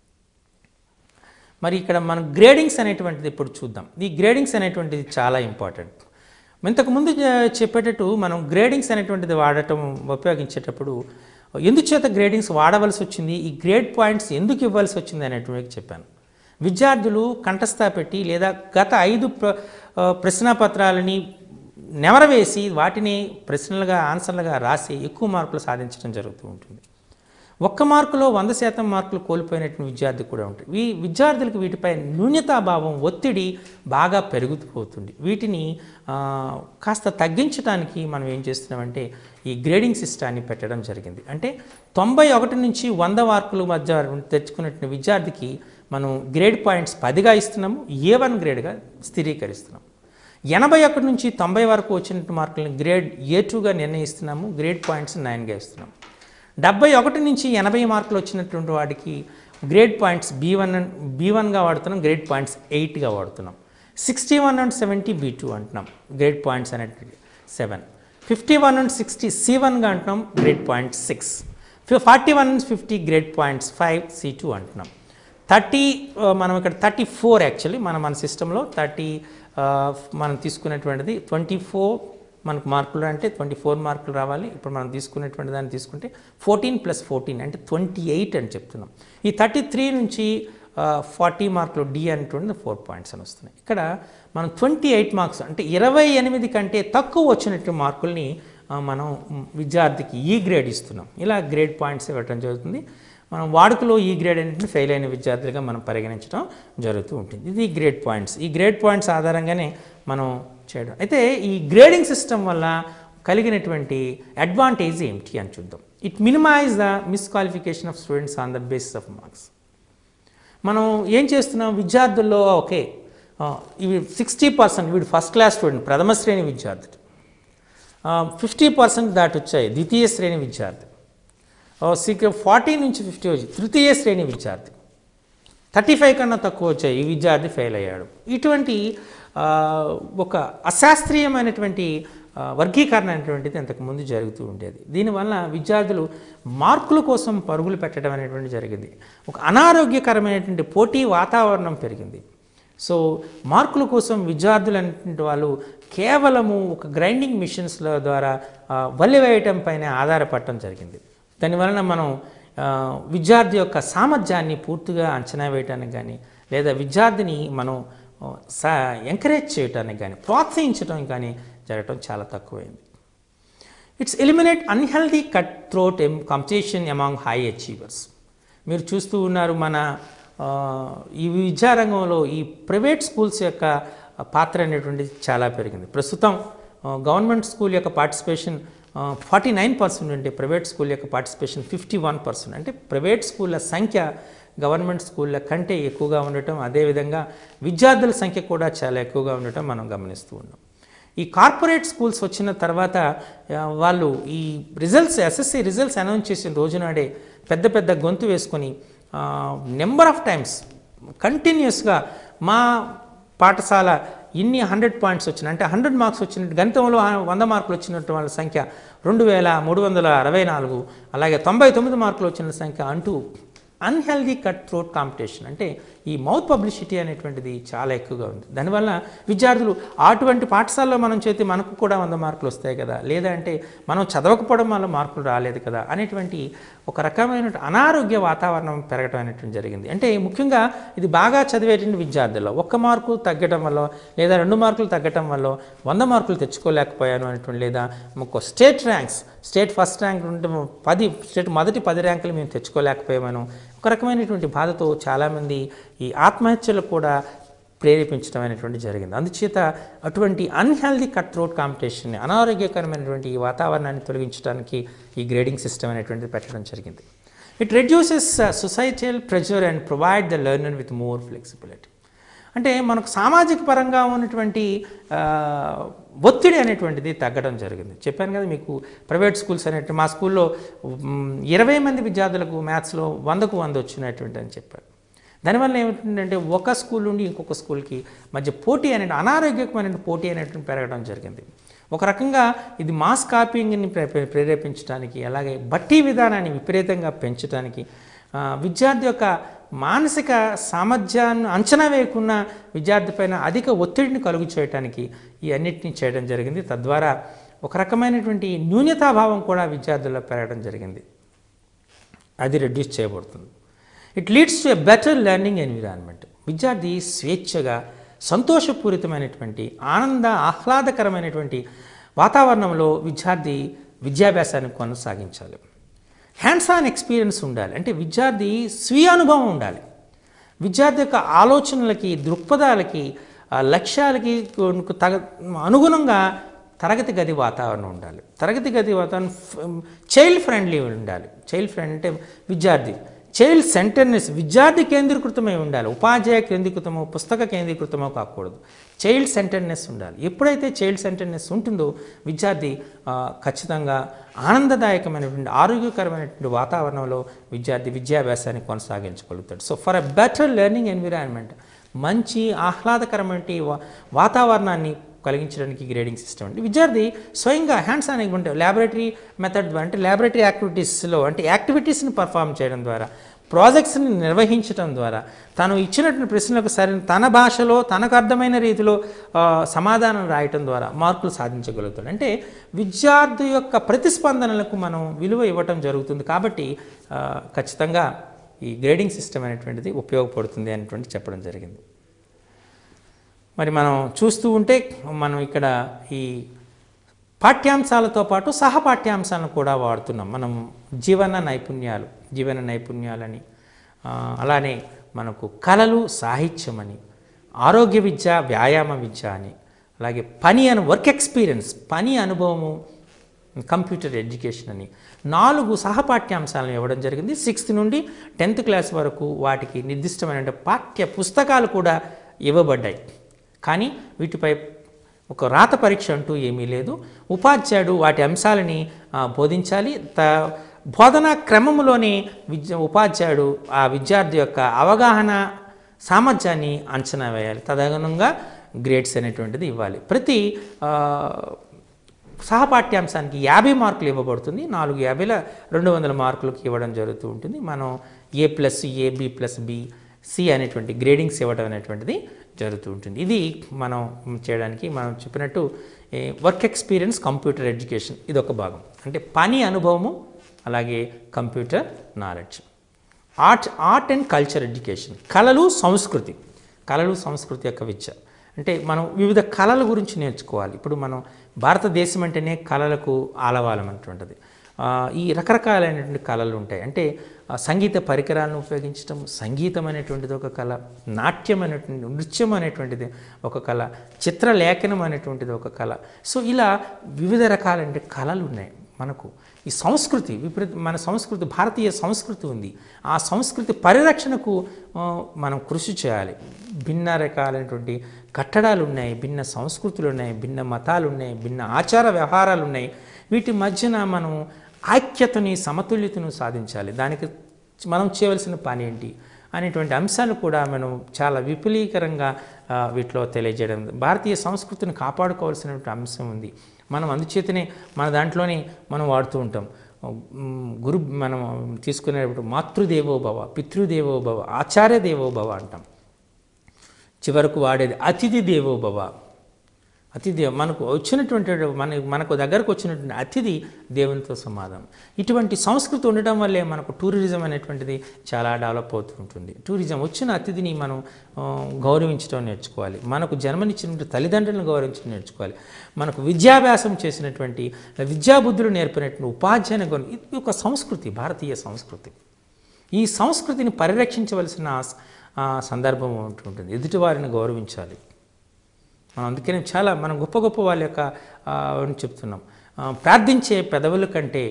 మరి ఇక్కడ మనం గ్రేడింగ్స్ అనేటువంటిది ఇప్పుడు చూద్దాం ఈ గ్రేడింగ్స్ అనేటువంటిది చాలా ఇంపార్టెంట్ ఇంతకుముందు చె- చెప్పేటట్టు మనం గ్రేడింగ్స్ అనేటువంటిది వాడటం ఉపయోగించేటప్పుడు ఎందుచేత గ్రేడింగ్స్ వాడవలసి వచ్చింది ఈ గ్రేడ్ పాయింట్స్ ఎందుకు ఇవ్వాల్సి వచ్చింది అనేటువంటి చెప్పాను విద్యార్థులు కంఠస్థ పెట్టి లేదా గత ఐదు ప్ర ఆ, ప్రశ్నాపత్రాలని నెమరవేసి వాటిని ప్రశ్నలుగా ఆన్సర్లుగా రాసి ఎక్కువ మార్కులు సాధించడం జరుగుతూ ఉంటుంది ఒక్క మార్కులో వంద శాతం మార్కులు కోల్పోయినటువంటి విద్యార్థి కూడా ఉంటాయి ఈ విద్యార్థులకు వీటిపై న్యూన్యతాభావం ఒత్తిడి బాగా పెరుగుతుపోతుంది వీటిని ఆ, కాస్త తగ్గించడానికి మనం ఏం చేస్తున్నామంటే ఈ గ్రేడింగ్ సిస్టాన్ని పెట్టడం జరిగింది అంటే తొంభై ఒకటి నుంచి వంద మార్కుల మధ్య తెచ్చుకున్నటువంటి విద్యార్థికి మనం గ్రేడ్ పాయింట్స్ పదిగా ఇస్తున్నాము ఏ వన్ గ్రేడ్గా స్థిరీకరిస్తున్నాం ఎనభై ఒకటి నుంచి తొంభై వరకు వచ్చినట్టు మార్కులను గ్రేడ్ ఏ టూగా నిర్ణయిస్తున్నాము గ్రేడ్ పాయింట్స్ నైన్గా ఇస్తున్నాం డెబ్బై ఒకటి నుంచి ఎనభై మార్కులు వచ్చినటువంటి వాడికి grade points B one B వన్గా వాడుతున్నాం గ్రేడ్ పాయింట్స్ ఎయిట్గా వాడుతున్నాం sixty one and seventy B two అంటున్నాం గ్రేడ్ పాయింట్స్ అనేటివి seven fifty one and sixty C వన్గా అంటున్నాం grade point six forty one and fifty grade points five C two అంటున్నాం thirty మనం ఇక్కడ థర్టీ ఫోర్ యాక్చువల్లీ మన మన సిస్టంలో థర్టీ మనం తీసుకునేటువంటిది ట్వంటీ ఫోర్ మనకు మార్కులు అంటే ట్వంటీ ఫోర్ మార్కులు రావాలి ఇప్పుడు మనం తీసుకునేటువంటి దాన్ని తీసుకుంటే ఫోర్టీన్ ప్లస్ ఫోర్టీన్ అంటే ట్వంటీ ఎయిట్ అని చెప్తున్నాం ఈ థర్టీ త్రీ నుంచి ఫార్టీ మార్కులు డి అనేటువంటి ఫోర్ పాయింట్స్ అని వస్తున్నాయి ఇక్కడ మనం ట్వంటీ ఎయిట్ మార్క్స్ అంటే ఇరవై ఎనిమిది కంటే తక్కువ వచ్చినట్టు మార్కుల్ని ఆ, మనం మ్, విద్యార్థికి ఈ గ్రేడ్ ఇస్తున్నాం ఇలా గ్రేడ్ పాయింట్స్ ఇవ్వటం జరుగుతుంది మనం వాడుకలో ఈ గ్రేడ్ అనేది ఫెయిల్ అయిన విద్యార్థులుగా మనం పరిగణించడం జరుగుతూ ఉంటుంది ఇది గ్రేడ్ పాయింట్స్ ఈ గ్రేడ్ పాయింట్స్ ఆధారంగానే మనం చేయడం అయితే ఈ గ్రేడింగ్ సిస్టమ్ వల్ల కలిగినటువంటి అడ్వాంటేజ్ ఏమిటి అని చూద్దాం it minimize the misqualification of students on the basis of marks మనం ఏం చేస్తున్నాం విద్యార్థుల్లో ఓకే ఆ, ఇవి సిక్స్టీ పర్సెంట్ వీడు ఫస్ట్ క్లాస్ స్టూడెంట్ ప్రథమ శ్రేణి విద్యార్థి ఫిఫ్టీ పర్సెంట్ దాటి వచ్చాయి ద్వితీయ శ్రేణి విద్యార్థి సిక్ ఫార్టీ నుంచి ఫిఫ్టీ వచ్చి తృతీయ శ్రేణి విద్యార్థి థర్టీ ఫైవ్ కన్నా తక్కువ వచ్చాయి ఈ విద్యార్థి ఫెయిల్ అయ్యాడు ఇటువంటి ఆ, ఒక అశాస్త్రీయమైనటువంటి ఆ, వర్గీకరణ అనేటువంటిది అంతకుముందు జరుగుతూ ఉండేది దీనివల్ల విద్యార్థులు మార్కుల కోసం పరుగులు పెట్టడం అనేటువంటి జరిగింది ఒక అనారోగ్యకరమైనటువంటి పోటీ వాతావరణం పెరిగింది సో మార్కుల కోసం విద్యార్థులు అనేటువంటి వాళ్ళు కేవలము ఒక గ్రైండింగ్ మిషన్స్ల ద్వారా ఆ, వల్లివేయటం పైన ఆధారపడటం జరిగింది దానివలన మనం ఆ, విద్యార్థి యొక్క సామర్థ్యాన్ని పూర్తిగా అంచనా వేయటానికి కానీ లేదా విద్యార్థిని మనం ఆ, సా ఎంకరేజ్ చేయటానికి కానీ ప్రోత్సహించడం కానీ జరగటం చాలా తక్కువైంది it's eliminate unhealthy cut throat um competition among high achievers మీరు చూస్తూ ఉన్నారు మన ఆ, ఈ విద్యారంగంలో ఈ ప్రైవేట్ స్కూల్స్ యొక్క పాత్ర అనేటువంటిది చాలా పెరిగింది ప్రస్తుతం ఆ, గవర్నమెంట్ స్కూల్ యొక్క పార్టిసిపేషన్ ఫార్టీ నైన్ పర్సెంట్ ఉంటే ప్రైవేట్ స్కూల్ యొక్క పార్టిసిపేషన్ ఫిఫ్టీ వన్ పర్సెంట్ అంటే ప్రైవేట్ స్కూళ్ళ సంఖ్య గవర్నమెంట్ స్కూళ్ళ కంటే ఎక్కువగా ఉండటం అదేవిధంగా విద్యార్థుల సంఖ్య కూడా చాలా ఎక్కువగా ఉండటం మనం గమనిస్తూ ఉన్నాం ఈ కార్పొరేట్ స్కూల్స్ వచ్చిన తర్వాత ఆ, వాళ్ళు ఈ రిజల్ట్స్ ఎస్ఎస్సి రిజల్ట్స్ అనౌన్స్ చేసిన రోజునాడే పెద్ద పెద్ద గొంతు వేసుకొని నెంబర్ ఆఫ్ టైమ్స్ కంటిన్యూస్గా మా పాఠశాల ఇన్ని హండ్రెడ్ పాయింట్స్ వచ్చినాయి అంటే హండ్రెడ్ మార్క్స్ వచ్చినట్టు గణితంలో ఆ- వంద మార్కులు వచ్చినట్టు వాళ్ళ సంఖ్య రెండు వేల మూడు వందల అరవై నాలుగు అలాగే తొంభై తొమ్మిది మార్కులు వచ్చిన సంఖ్య అంటూ అన్హెల్దీ కట్ థ్రోట్ కాంపిటీషన్ అంటే ఈ మౌత్ పబ్లిసిటీ అనేటువంటిది చాలా ఎక్కువగా ఉంది దానివల్ల విద్యార్థులు అటువంటి పాఠశాలలో మనం చేతి మనకు కూడా వంద మార్కులు వస్తాయి కదా లేదా అంటే మనం చదవకపోవడం వల్ల మార్కులు రాలేదు కదా అనేటువంటి ఒక రకమైన అనారోగ్య వాతావరణం పెరగడం అనేటువంటి జరిగింది అంటే ముఖ్యంగా ఇది బాగా చదివేటువంటి విద్యార్థుల్లో ఒక్క మార్కు తగ్గడం వల్ల లేదా రెండు మార్కులు తగ్గడం వల్ల వంద మార్కులు తెచ్చుకోలేకపోయాను అనేటువంటి లేదా ఒక state ranks state first rank ఉంటే పది స్టేట్ మొదటి పది ర్యాంకులు మేము తెచ్చుకోలేకపోయామను ఒక రకమైనటువంటి బాధతో చాలామంది ఈ ఆత్మహత్యలు కూడా ప్రేరేపించడం అనేటువంటి జరిగింది అందుచేత అటువంటి అన్హెల్దీ కట్ థ్రోట్ కాంపిటీషన్ అనారోగ్యకరమైనటువంటి ఈ వాతావరణాన్ని తొలగించడానికి ఈ గ్రేడింగ్ సిస్టమ్ అనేటువంటిది పెట్టడం జరిగింది it reduces societal pressure and provide the learner with more flexibility అంటే మనకు సామాజిక పరంగా ఉన్నటువంటి ఆ, ఒత్తిడి అనేటువంటిది తగ్గడం జరిగింది చెప్పాను కదా మీకు ప్రైవేట్ స్కూల్స్ అనేటువంటి మా స్కూల్లో మ్, ఇరవై మంది విద్యార్థులకు మ్యాథ్స్లో వందకు వంద వచ్చినటువంటి అని చెప్పారు దానివల్ల ఏమిటంటే ఒక స్కూల్ నుండి ఇంకొక స్కూల్కి మధ్య పోటీ అనే అనారోగ్యకమైన పోటీ అనేటువంటి పెరగడం జరిగింది ఒక రకంగా ఇది మాస్ కాపీయింగ్ని ప్రే ప్రే- ప్రేరేపించడానికి అలాగే బట్టి విధానాన్ని విపరీతంగా పెంచడానికి ఆ, విద్యార్థి యొక్క మానసిక సామర్థ్యాన్ని అంచనా వేయకున్న విద్యార్థి పైన అధిక ఒత్తిడిని కలుగు చేయడానికి ఈ అన్నిటినీ చేయడం జరిగింది తద్వారా ఒక రకమైనటువంటి న్యూనతాభావం కూడా విద్యార్థుల్లో పెరగడం జరిగింది అది రెడ్యూస్ చేయబడుతుంది it leads to a better learning environment విద్యార్థి స్వేచ్ఛగా సంతోషపూరితమైనటువంటి ఆనంద ఆహ్లాదకరమైనటువంటి వాతావరణంలో విద్యార్థి విద్యాభ్యాసాన్ని కొనసాగించాలి హ్యాండ్స్ ఆన్ ఎక్స్పీరియన్స్ ఉండాలి అంటే విద్యార్థి స్వీయ అనుభవం ఉండాలి విద్యార్థి యొక్క ఆలోచనలకి దృక్పథాలకి ఆ లక్ష్యాలకి కొనుక్కు తగ అనుగుణంగా తరగతి గది వాతావరణం ఉండాలి తరగతి గది వాతావరణం చైల్డ్ ఫ్రెండ్లీ ఉండాలి చైల్డ్ ఫ్రెండ్ అంటే విద్యార్థి చైల్డ్ సెంటర్నెస్ విద్యార్థి కేంద్రీకృతమై ఉండాలి ఉపాధ్యాయ కేంద్రీకృతమో పుస్తక కేంద్రీకృతమో కాకూడదు చైల్డ్ సెంటర్నెస్ ఉండాలి ఎప్పుడైతే చైల్డ్ సెంటర్నెస్ ఉంటుందో విద్యార్థి ఆ, ఖచ్చితంగా ఆనందదాయకమైనటువంటి ఆరోగ్యకరమైనటువంటి వాతావరణంలో విద్యార్థి విద్యాభ్యాసాన్ని కొనసాగించగలుగుతాడు so for a better learning environment మంచి ఆహ్లాదకరమైన వా- వాతావరణాన్ని కలిగించడానికి గ్రేడింగ్ సిస్టమ్ అంటే విద్యార్థి స్వయంగా హ్యాండ్స్ ఆన్ ఉంటే ల్యాబొరేటరీ మెథడ్ ద్వారా అంటే ల్యాబొరేటరీ యాక్టివిటీస్లో అంటే యాక్టివిటీస్ని పర్ఫామ్ చేయడం ద్వారా ప్రాజెక్ట్స్ని నిర్వహించడం ద్వారా తను ఇచ్చినటువంటి ప్రశ్నలకు సరైన తన భాషలో తనకు అర్థమైన రీతిలో ఆ, సమాధానం రాయటం ద్వారా మార్కులు సాధించగలుగుతాడు అంటే విద్యార్థి యొక్క ప్రతిస్పందనలకు మనం విలువ ఇవ్వటం జరుగుతుంది కాబట్టి ఆ, ఖచ్చితంగా ఈ గ్రేడింగ్ సిస్టమ్ అనేటువంటిది ఉపయోగపడుతుంది అనేటువంటి చెప్పడం జరిగింది మరి మనం చూస్తూ ఉంటే మనం ఇక్కడ ఈ పాఠ్యాంశాలతో పాటు సహ పాఠ్యాంశాలను కూడా వాడుతున్నాం మనం జీవన నైపుణ్యాలు జీవన నైపుణ్యాలని ఆ, అలానే మనకు కళలు సాహిత్యం అని ఆరోగ్య విద్య వ్యాయామ విద్య అని అలాగే పని అను వర్క్ ఎక్స్పీరియన్స్ పని అనుభవము కంప్యూటర్ ఎడ్యుకేషన్ అని నాలుగు సహపాఠ్యాంశాలను ఇవ్వడం జరిగింది సిక్స్త్ నుండి టెన్త్ క్లాస్ వరకు వాటికి నిర్దిష్టమైన పాఠ్య పుస్తకాలు కూడా ఇవ్వబడ్డాయి కానీ వీటిపై ఒక రాత పరీక్ష అంటూ ఏమీ లేదు ఉపాధ్యాయుడు వాటి అంశాలని ఆ, బోధించాలి త బోధనా క్రమంలోనే విద్య ఉపాధ్యాయుడు ఆ విద్యార్థి యొక్క అవగాహన సామర్థ్యాన్ని అంచనా వేయాలి తదనుగుణంగా గ్రేడ్స్ అనేటువంటిది ఇవ్వాలి ప్రతి ఆ, సహపాఠ్యాంశానికి యాభై మార్కులు ఇవ్వబడుతుంది నాలుగు యాభైల రెండు వందల మార్కులకు ఇవ్వడం జరుగుతూ ఉంటుంది మనం A plus A B plus B C అనేటువంటి గ్రేడింగ్స్ ఇవ్వడం అనేటువంటిది జరుగుతూ ఉంటుంది ఇది మనం చేయడానికి మనం చెప్పినట్టు వర్క్ ఎక్స్పీరియన్స్ కంప్యూటర్ ఎడ్యుకేషన్ ఇది ఒక భాగం అంటే పని అనుభవము అలాగే computer knowledge art art and culture education కళలు సంస్కృతి కళలు సంస్కృతి యొక్క విద్య అంటే మనం వివిధ కళల గురించి నేర్చుకోవాలి ఇప్పుడు మనం భారతదేశం అంటేనే కళలకు ఆలవాలం అటువంటిది ఆ, ఈ రకరకాలైనటువంటి కళలు ఉంటాయి అంటే ఆ, సంగీత పరికరాలను ఉపయోగించడం సంగీతం అనేటువంటిది ఒక కళ నాట్యం అనేటువంటి నృత్యం అనేటువంటిది ఒక కళ చిత్రలేఖనం అనేటువంటిది ఒక కళ సో ఇలా వివిధ రకాలైన కళలు ఉన్నాయి మనకు ఈ సంస్కృతి విపరీత మన సంస్కృతి భారతీయ సంస్కృతి ఉంది ఆ సంస్కృతి పరిరక్షణకు ఆ, మనం కృషి చేయాలి భిన్న రకాలైనటువంటి కట్టడాలు ఉన్నాయి భిన్న సంస్కృతులు ఉన్నాయి భిన్న మతాలు ఉన్నాయి భిన్న ఆచార వ్యవహారాలు ఉన్నాయి వీటి మధ్యన మనం ఐక్యతని సమతుల్యతను సాధించాలి దానికి మనం చేయవలసిన పని ఏంటి అనేటువంటి అంశాలు కూడా మనం చాలా విపులీకరంగా ఆ, వీటిలో తెలియజేయడం భారతీయ సంస్కృతిని కాపాడుకోవాల్సినటువంటి అంశం ఉంది మనం అందుచేతనే మన దాంట్లోనే మనం వాడుతూ ఉంటాం ఉమ్, గురు మనం తీసుకునేటప్పుడు మాతృదేవో భవ పితృదేవో భవ ఆచార్య దేవో భవ అంటాం చివరకు వాడేది అతిథి దేవో భవ అతిథి మనకు వచ్చినటువంటి మన మనకు దగ్గరకు వచ్చినటువంటి అతిథి దేవునితో సమాధానం ఇటువంటి సంస్కృతి ఉండటం వల్లే మనకు టూరిజం అనేటువంటిది చాలా డెవలప్ అవుతూ ఉంటుంది టూరిజం వచ్చిన అతిథిని మనం ఆ, గౌరవించడం నేర్చుకోవాలి మనకు జన్మనిచ్చినటువంటి తల్లిదండ్రులను గౌరవించడం నేర్చుకోవాలి మనకు విద్యాభ్యాసం చేసినటువంటి విద్యాబుద్ధులు నేర్పినటువంటి ఉపాధ్యాయుని గౌరవం ఇది ఒక సంస్కృతి భారతీయ సంస్కృతి ఈ సంస్కృతిని పరిరక్షించవలసిన ఆ, సందర్భం ఉంటుంటుంది ఎదుటివారిని గౌరవించాలి మనం అందుకనే చాలా మనం గొప్ప గొప్ప వాళ్ళ యొక్క ఆ, అని చెప్తున్నాం ఆ, ప్రార్థించే పెదవుల కంటే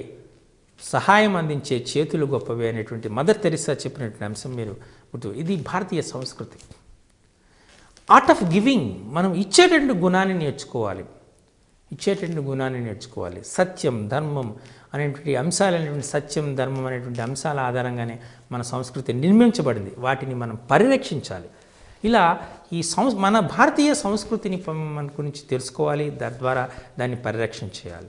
సహాయం అందించే చేతులు గొప్పవి అనేటువంటి మదర్ తెరిసా చెప్పినటువంటి అంశం మీరు గుర్తు ఇది భారతీయ సంస్కృతి ఆర్ట్ ఆఫ్ గివింగ్ మనం ఇచ్చేటటువంటి గుణాన్ని నేర్చుకోవాలి ఇచ్చేటువంటి గుణాన్ని నేర్చుకోవాలి సత్యం ధర్మం అనేటువంటి అంశాలైనటువంటి సత్యం ధర్మం అనేటువంటి అంశాల ఆధారంగానే మన సంస్కృతి నిర్మించబడింది వాటిని మనం పరిరక్షించాలి ఇలా ఈ సంస్ మన భారతీయ సంస్కృతిని ప- మన గురించి తెలుసుకోవాలి తద్వారా దాన్ని పరిరక్షణ చేయాలి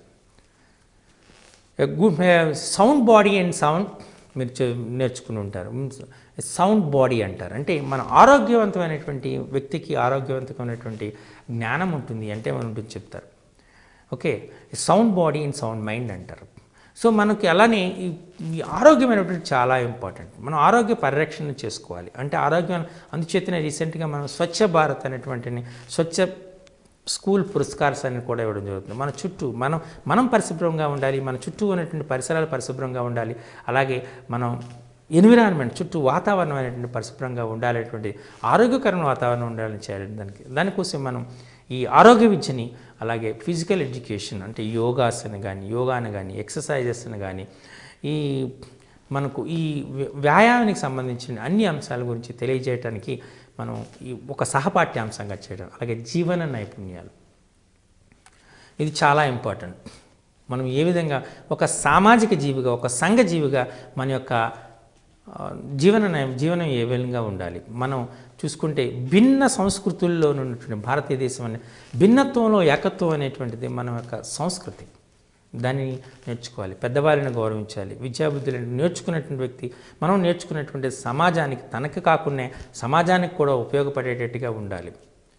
good sound body and sound మీరు చే- నేర్చుకుని ఉంటారు సౌండ్ బాడీ అంటారు అంటే మన ఆరోగ్యవంతమైనటువంటి వ్యక్తికి ఆరోగ్యవంతమైనటువంటి జ్ఞానం ఉంటుంది అంటే మనం ఉంటుంది చెప్తారు okay sound body and sound mind అంటారు సో మనకి అలానే ఈ ఈ ఆరోగ్యమైనటువంటి చాలా ఇంపార్టెంట్ మనం ఆరోగ్య పరిరక్షణ చేసుకోవాలి అంటే ఆరోగ్యం అందుచేతనే రీసెంట్గా మనం స్వచ్ఛ భారత్ అనేటువంటిని స్వచ్ఛ స్కూల్ పురస్కార్స్ అని కూడా ఇవ్వడం జరుగుతుంది మన చుట్టూ మనం మనం పరిశుభ్రంగా ఉండాలి మన చుట్టూ ఉన్నటువంటి పరిసరాలు పరిశుభ్రంగా ఉండాలి అలాగే మనం ఎన్విరాన్మెంట్ చుట్టూ వాతావరణం అనేటువంటి పరిశుభ్రంగా ఉండాలనేటువంటి ఆరోగ్యకరమైన వాతావరణం ఉండాలని చేయాలి దానికి దానికోసం మనం ఈ ఆరోగ్య విద్యని అలాగే ఫిజికల్ ఎడ్యుకేషన్ అంటే యోగాసన కానీ యోగాను కానీ ఎక్సర్సైజెస్ని కానీ ఈ మనకు ఈ వ్య- వ్యాయామానికి సంబంధించిన అన్ని అంశాల గురించి తెలియజేయడానికి మనం ఈ ఒక సహపాఠ్యాంశంగా చేయడం అలాగే జీవన నైపుణ్యాలు ఇది చాలా ఇంపార్టెంట్ మనం ఏ విధంగా ఒక సామాజిక జీవిగా ఒక సంఘ జీవిగా మన యొక్క ఆ, జీవన నై- జీవనం ఏ విధంగా ఉండాలి మనం చూసుకుంటే భిన్న సంస్కృతుల్లో ఉన్నటువంటి భారతదేశం అనే భిన్నత్వంలో ఏకత్వం అనేటువంటిది మన యొక్క సంస్కృతి దాన్ని నేర్చుకోవాలి పెద్దవారిని గౌరవించాలి విద్యాబుద్ధులను నేర్చుకున్నటువంటి వ్యక్తి మనం నేర్చుకున్నటువంటి సమాజానికి తనకి కాకుండా సమాజానికి కూడా ఉపయోగపడేటట్టుగా ఉండాలి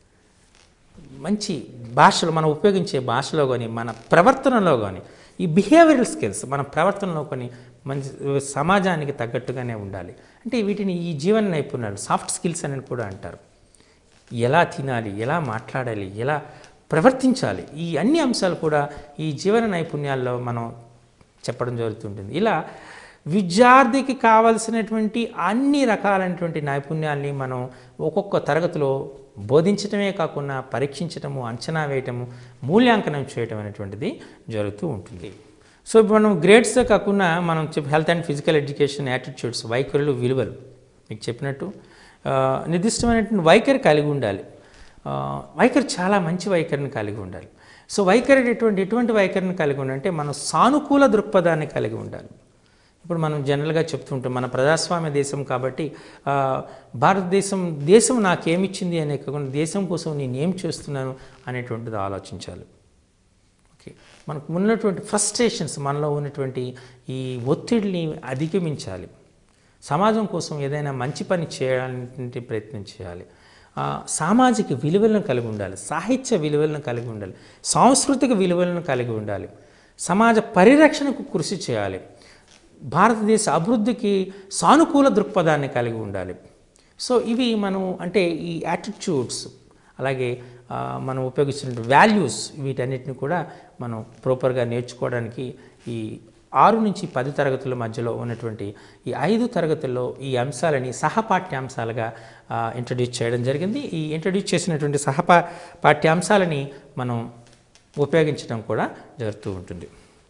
మంచి భాషలో మనం ఉపయోగించే భాషలో కానీ మన ప్రవర్తనలో కానీ ఈ బిహేవియరల్ స్కిల్స్ మన ప్రవర్తనలో కొన్ని మంచి సమాజానికి తగ్గట్టుగానే ఉండాలి అంటే వీటిని ఈ జీవన నైపుణ్యాలు సాఫ్ట్ స్కిల్స్ అని కూడా అంటారు ఎలా తినాలి ఎలా మాట్లాడాలి ఎలా ప్రవర్తించాలి ఈ అన్ని అంశాలు కూడా ఈ జీవన నైపుణ్యాల్లో మనం చెప్పడం జరుగుతుంటుంది ఇలా విద్యార్థికి కావలసినటువంటి అన్ని రకాలైనటువంటి నైపుణ్యాల్ని మనం ఒక్కొక్క తరగతిలో బోధించటమే కాకుండా పరీక్షించటము అంచనా వేయటము మూల్యాంకనం చేయటం అనేటువంటిది జరుగుతూ ఉంటుంది సో ఇప్పుడు మనం గ్రేడ్సే కాకుండా మనం చెప్పి health and physical education attitudes వైఖరులు విలువలు మీకు చెప్పినట్టు ఆ, నిర్దిష్టమైనటువంటి వైఖరి కలిగి ఉండాలి ఆ, వైఖరి చాలా మంచి వైఖరిని కలిగి ఉండాలి సో వైఖరి ఎటువంటి ఎటువంటి వైఖరిని కలిగి ఉండాలంటే మనం సానుకూల దృక్పథాన్ని కలిగి ఉండాలి ఇప్పుడు మనం జనరల్గా చెప్తుంటాం మన ప్రజాస్వామ్య దేశం కాబట్టి ఆ, భారతదేశం దేశం నాకేమిచ్చింది అనే కాకుండా దేశం కోసం నేను ఏం చేస్తున్నాను అనేటువంటిది ఆలోచించాలి ఓకే మనకు ఉన్నటువంటి ఫ్రస్ట్రేషన్స్ మనలో ఉన్నటువంటి ఈ ఒత్తిడిని అధిగమించాలి సమాజం కోసం ఏదైనా మంచి పని చేయాలంటే ప్రయత్నం చేయాలి ఆ, సామాజిక విలువలను కలిగి ఉండాలి సాహిత్య విలువలను కలిగి ఉండాలి సాంస్కృతిక విలువలను కలిగి ఉండాలి సమాజ పరిరక్షణకు కృషి చేయాలి భారతదేశ అభివృద్ధికి సానుకూల దృక్పథాన్ని కలిగి ఉండాలి సో ఇవి మనం అంటే ఈ యాటిట్యూడ్స్ అలాగే ఆ, మనం ఉపయోగించిన వాల్యూస్ వీటన్నిటిని కూడా మనం ప్రాపర్గా నేర్చుకోవడానికి ఈ ఆరు నుంచి పది తరగతుల మధ్యలో ఉన్నటువంటి ఈ ఐదు తరగతుల్లో ఈ అంశాలని సహపాఠ్యాంశాలుగా ఇంట్రడ్యూస్ చేయడం జరిగింది ఈ ఇంట్రడ్యూస్ చేసినటువంటి సహపా పాఠ్యాంశాలని మనం ఉపయోగించడం కూడా జరుగుతూ ఉంటుంది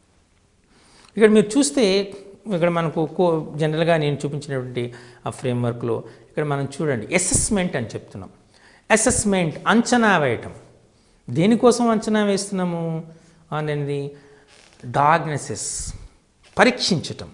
ఇక్కడ మీరు చూస్తే ఇక్కడ మనకు కో జనరల్గా నేను చూపించినటువంటి ఆ ఫ్రేమ్వర్క్లో ఇక్కడ మనం చూడండి అసెస్మెంట్ అని చెప్తున్నాం అసెస్మెంట్ అంచనా వేయటం దేనికోసం అంచనా వేస్తున్నాము అనేది డాగ్నసిస్ పరీక్షించటం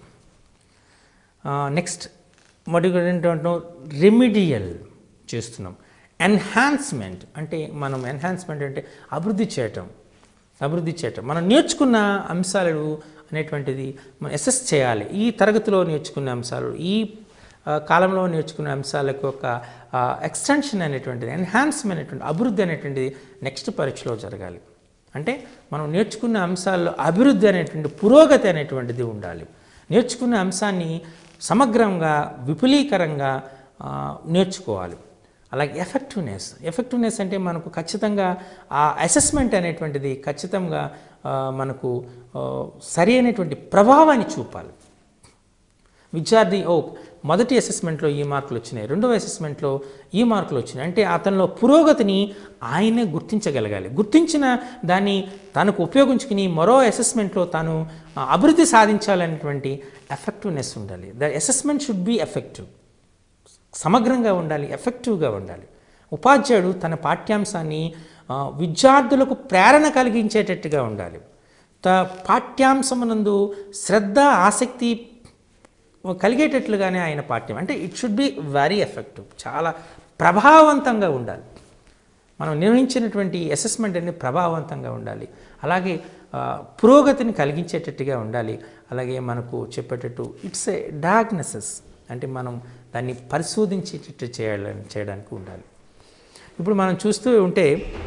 నెక్స్ట్ మొదటి ఏంటంటే రెమిడియల్ చేస్తున్నాం ఎన్హాన్స్మెంట్ అంటే మనం ఎన్హాన్స్మెంట్ అంటే అభివృద్ధి చేయటం అభివృద్ధి చేయటం మనం నేర్చుకున్న అంశాలు అనేటువంటిది మనం అసెస్ చేయాలి ఈ తరగతిలో నేర్చుకున్న అంశాలు ఈ ఆ, కాలంలో నేర్చుకున్న అంశాలకు ఒక ఎక్స్టెన్షన్ అనేటువంటిది ఎన్హాన్స్మెంట్ అనేటువంటి అభివృద్ధి అనేటువంటిది నెక్స్ట్ పరీక్షలో జరగాలి అంటే మనం నేర్చుకున్న అంశాల్లో అభివృద్ధి అనేటువంటి పురోగతి అనేటువంటిది ఉండాలి నేర్చుకున్న అంశాన్ని సమగ్రంగా విపులీకరంగా ఆ, నేర్చుకోవాలి అలాగే ఎఫెక్టివ్నెస్ ఎఫెక్టివ్నెస్ అంటే మనకు ఖచ్చితంగా ఆ అసెస్మెంట్ అనేటువంటిది ఖచ్చితంగా ఆ, మనకు ఆ, సరి అయినటువంటి ప్రభావాన్ని చూపాలి విద్యార్థి ఓ మొదటి అసెస్మెంట్లో ఈ మార్కులు వచ్చినాయి రెండవ అసెస్మెంట్లో ఈ మార్కులు వచ్చినాయి అంటే అతనిలో పురోగతిని ఆయనే గుర్తించగలగాలి గుర్తించిన దాన్ని తనకు ఉపయోగించుకుని మరో అసెస్మెంట్లో తాను ఆ, అభివృద్ధి సాధించాలనేటువంటి ఎఫెక్టివ్నెస్ ఉండాలి the assessment should be effective సమగ్రంగా ఉండాలి ఎఫెక్టివ్గా ఉండాలి ఉపాధ్యాయుడు తన పాఠ్యాంశాన్ని ఆ, ఆ, విద్యార్థులకు ప్రేరణ కలిగించేటట్టుగా ఉండాలి త పాఠ్యాంశమునందు శ్రద్ధ ఆసక్తి కలిగేటట్లుగానే ఆయన పాఠ్యం అంటే it should be very effective చాలా ప్రభావవంతంగా ఉండాలి మనం నిర్వహించినటువంటి అసెస్మెంట్ అనేది ప్రభావవంతంగా ఉండాలి అలాగే ఆ, పురోగతిని కలిగించేటట్టుగా ఉండాలి అలాగే మనకు చెప్పేటట్టు ఇట్స్ ఏ డయాగ్నసిస్ అంటే మనం దాన్ని పరిశోధించేటట్టు చేయాలని చేయడానికి ఉండాలి ఇప్పుడు మనం చూస్తూ ఉంటే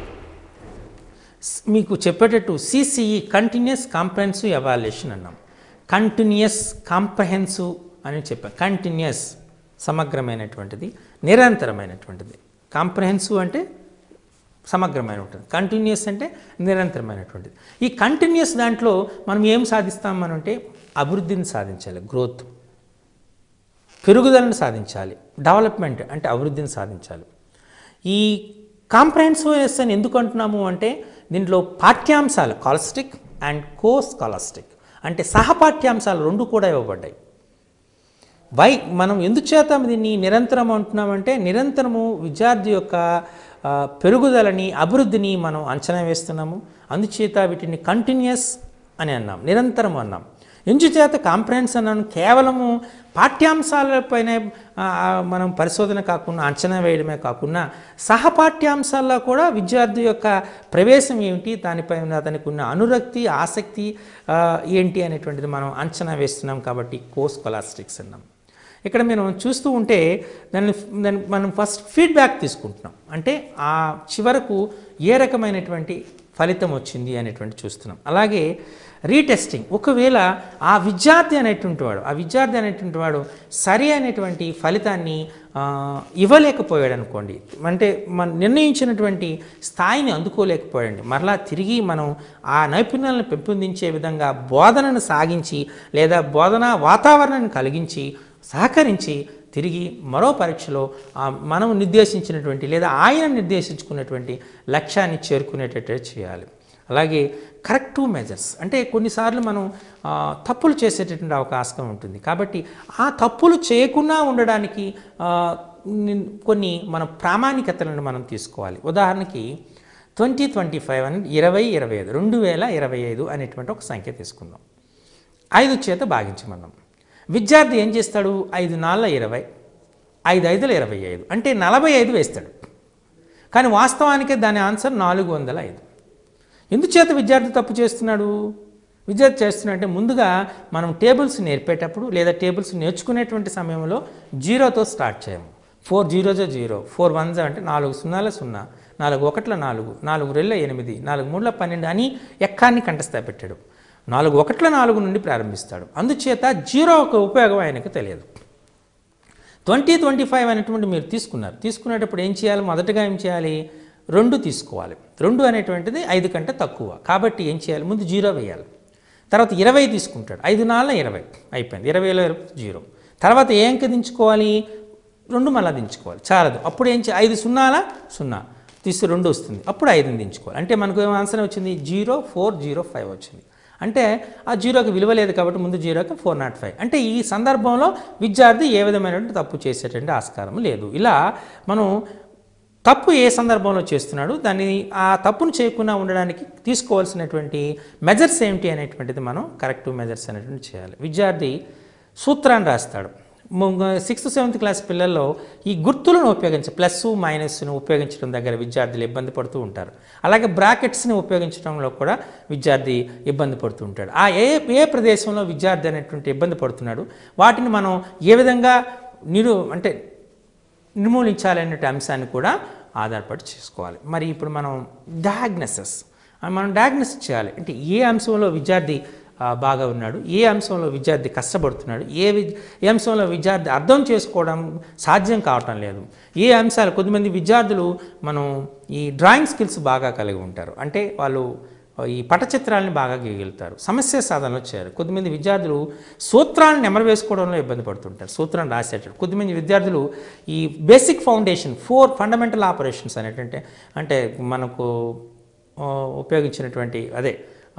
స్- మీకు చెప్పేటట్టు సిసిఈ కంటిన్యూస్ కాంప్రహెన్సివ్ ఎవాల్యుయేషన్ అన్నాం కంటిన్యూస్ కాంప్రహెన్సివ్ అని చెప్పాం కంటిన్యూస్ సమగ్రమైనటువంటిది నిరంతరమైనటువంటిది కాంప్రహెన్సివ్ అంటే సమగ్రమైన ఉంటుంది కంటిన్యూస్ అంటే నిరంతరమైనటువంటిది ఈ కంటిన్యూస్ దాంట్లో మనం ఏం సాధిస్తాం మనం అంటే అభివృద్ధిని సాధించాలి గ్రోత్ పెరుగుదలను సాధించాలి డెవలప్మెంట్ అంటే అభివృద్ధిని సాధించాలి ఈ కాంప్రహెన్సివ్నెస్ అని ఎందుకు అంటున్నాము అంటే దీంట్లో పాఠ్యాంశాలు కాలస్టిక్ అండ్ కో స్కాలస్టిక్ అంటే సహపాఠ్యాంశాలు రెండు కూడా ఇవ్వబడ్డాయి వై మనం ఎందుచేత దీన్ని నిరంతరం అంటున్నామంటే నిరంతరము విద్యార్థి యొక్క ఆ, పెరుగుదలని అభివృద్ధిని మనం అంచనా వేస్తున్నాము అందుచేత వీటిని కంటిన్యూస్ అని అన్నాం నిరంతరం అన్నాం ఎందుచేత కాంప్రహెన్స్ అన్నాను కేవలము పాఠ్యాంశాలపైన ఆ, ఆ, మనం పరిశోధన కాకుండా అంచనా వేయడమే కాకుండా సహపాఠ్యాంశాల్లో కూడా విద్యార్థి యొక్క ప్రవేశం ఏమిటి దానిపైన అతనికి ఉన్న అనురక్తి ఆసక్తి ఆ, ఏంటి అనేటువంటిది మనం అంచనా వేస్తున్నాం కాబట్టి కోర్స్ కొలాస్టిక్స్ అన్నాం ఇక్కడ మనం చూస్తూ ఉంటే దాన్ని దాన్ని మనం ఫస్ట్ ఫీడ్బ్యాక్ తీసుకుంటున్నాం అంటే ఆ చివరకు ఏ రకమైనటువంటి ఫలితం వచ్చింది అనేటువంటి చూస్తున్నాం అలాగే రీటెస్టింగ్ ఒకవేళ ఆ విద్యార్థి అనేటువంటి వాడు ఆ విద్యార్థి అనేటువంటి వాడు సరి అయినటువంటి ఫలితాన్ని ఆ, ఇవ్వలేకపోయాడు అనుకోండి అంటే మనం నిర్ణయించినటువంటి స్థాయిని అందుకోలేకపోయాడు మరలా తిరిగి మనం ఆ నైపుణ్యాలను పెంపొందించే విధంగా బోధనను సాగించి లేదా బోధనా వాతావరణాన్ని కలిగించి సహకరించి తిరిగి మరో పరీక్షలో ఆ మనం నిర్దేశించినటువంటి లేదా ఆయన నిర్దేశించుకున్నటువంటి లక్ష్యాన్ని చేరుకునేటట్టు చేయాలి అలాగే కరెక్టివ్ మెజర్స్ అంటే కొన్నిసార్లు మనం ఆ, తప్పులు చేసేటటువంటి అవకాశం ఉంటుంది కాబట్టి ఆ తప్పులు చేయకుండా ఉండడానికి ఆ, నిన్- కొన్ని మన ప్రామాణికతలను మనం తీసుకోవాలి ఉదాహరణకి ట్వంటీ ట్వంటీ ఫైవ్ అని ఇరవై ఇరవై ఐదు రెండు వేల ఇరవై ఐదు అనేటువంటి ఒక సంఖ్య తీసుకుందాం ఐదు చేత భాగించమన్నాం విద్యార్థి ఏం చేస్తాడు ఐదు నాళ్ళ ఇరవై ఐదు ఐదుల ఇరవై ఐదు అంటే నలభై ఐదు వేస్తాడు కానీ వాస్తవానికి దాని ఆన్సర్ నాలుగు వందల ఐదు ఎందుచేత విద్యార్థి తప్పు చేస్తున్నాడు విద్యార్థి చేస్తున్నాడంటే ముందుగా మనం టేబుల్స్ నేర్పేటప్పుడు లేదా టేబుల్స్ నేర్చుకునేటువంటి సమయంలో జీరోతో స్టార్ట్ చేయము ఫోర్ జీరోజో జీరో ఫోర్ వన్ జా అంటే నాలుగు సున్నాల సున్నా నాలుగు ఒకట్ల నాలుగు నాలుగు రెళ్ళ ఎనిమిది నాలుగు మూడుల పన్నెండు అని ఎక్కాన్ని కంటస్థా పెట్టాడు నాలుగు ఒకట్ల నాలుగు నుండి ప్రారంభిస్తాడు అందుచేత జీరో ఒక ఉపయోగం ఆయనకు తెలియదు ట్వంటీ ట్వంటీ ఫైవ్ అనేటువంటి మీరు తీసుకున్నారు తీసుకునేటప్పుడు ఏం చేయాలి మొదటగా ఏం చేయాలి రెండు తీసుకోవాలి రెండు అనేటువంటిది ఐదు కంటే తక్కువ కాబట్టి ఏం చేయాలి ముందు జీరో వేయాలి తర్వాత ఇరవై తీసుకుంటాడు ఐదు నాలుగు ఇరవై అయిపోయింది ఇరవైలో ఇరవై జీరో తర్వాత ఏ అంకె దించుకోవాలి రెండు మళ్ళా దించుకోవాలి చాలదు అప్పుడు ఏం చే ఐదు సున్నాల సున్నా తీసి రెండు వస్తుంది అప్పుడు ఐదుని దించుకోవాలి అంటే మనకు ఏం ఆన్సర్ వచ్చింది జీరో ఫోర్ జీరో ఫైవ్ వచ్చింది అంటే ఆ జీరోకి విలువ లేదు కాబట్టి ముందు జీరోకి ఫోర్ నాట్ ఫైవ్ అంటే ఈ సందర్భంలో విద్యార్థి ఏ విధమైనటువంటి తప్పు చేసేటువంటి ఆస్కారం లేదు ఇలా మనం తప్పు ఏ సందర్భంలో చేస్తున్నాడు దాన్ని ఆ తప్పును చేయకుండా ఉండడానికి తీసుకోవాల్సినటువంటి మెజర్స్ ఏమిటి అనేటువంటిది మనం కరెక్టివ్ మెజర్స్ అనేటువంటి చేయాలి విద్యార్థి సూత్రాన్ని రాస్తాడు సిక్స్త్ సెవెంత్ క్లాస్ పిల్లల్లో ఈ గుర్తులను ఉపయోగించి ప్లస్ మైనస్ను ఉపయోగించడం దగ్గర విద్యార్థులు ఇబ్బంది పడుతూ ఉంటారు అలాగే బ్రాకెట్స్ని ఉపయోగించడంలో కూడా విద్యార్థి ఇబ్బంది పడుతూ ఉంటాడు ఆ ఏ ఏ ప్రదేశంలో విద్యార్థి అనేటువంటి ఇబ్బంది పడుతున్నాడు వాటిని మనం ఏ విధంగా నిరు అంటే నిర్మూలించాలనే అంశాన్ని కూడా ఆధారపడి చేసుకోవాలి మరి ఇప్పుడు మనం డయాగ్నసిస్ మనం డయాగ్నోసిస్ చేయాలి అంటే ఏ అంశంలో విద్యార్థి ఆ, బాగా ఉన్నాడు ఏ అంశంలో విద్యార్థి కష్టపడుతున్నాడు ఏ వి ఏ అంశంలో విద్యార్థి అర్థం చేసుకోవడం సాధ్యం కావటం లేదు ఏ అంశాలు కొద్దిమంది విద్యార్థులు మనం ఈ డ్రాయింగ్ స్కిల్స్ బాగా కలిగి ఉంటారు అంటే వాళ్ళు ఈ పటచిత్రాలని బాగా గీయగలుగుతారు సమస్య సాధనలో చేయాలి కొద్దిమంది విద్యార్థులు సూత్రాలను నెమరు వేసుకోవడంలో ఇబ్బంది పడుతుంటారు సూత్రాన్ని రాసేటప్పుడు కొద్దిమంది విద్యార్థులు ఈ basic foundation four fundamental operations అనేటంటే అంటే మనకు ఆ, ఉపయోగించినటువంటి అదే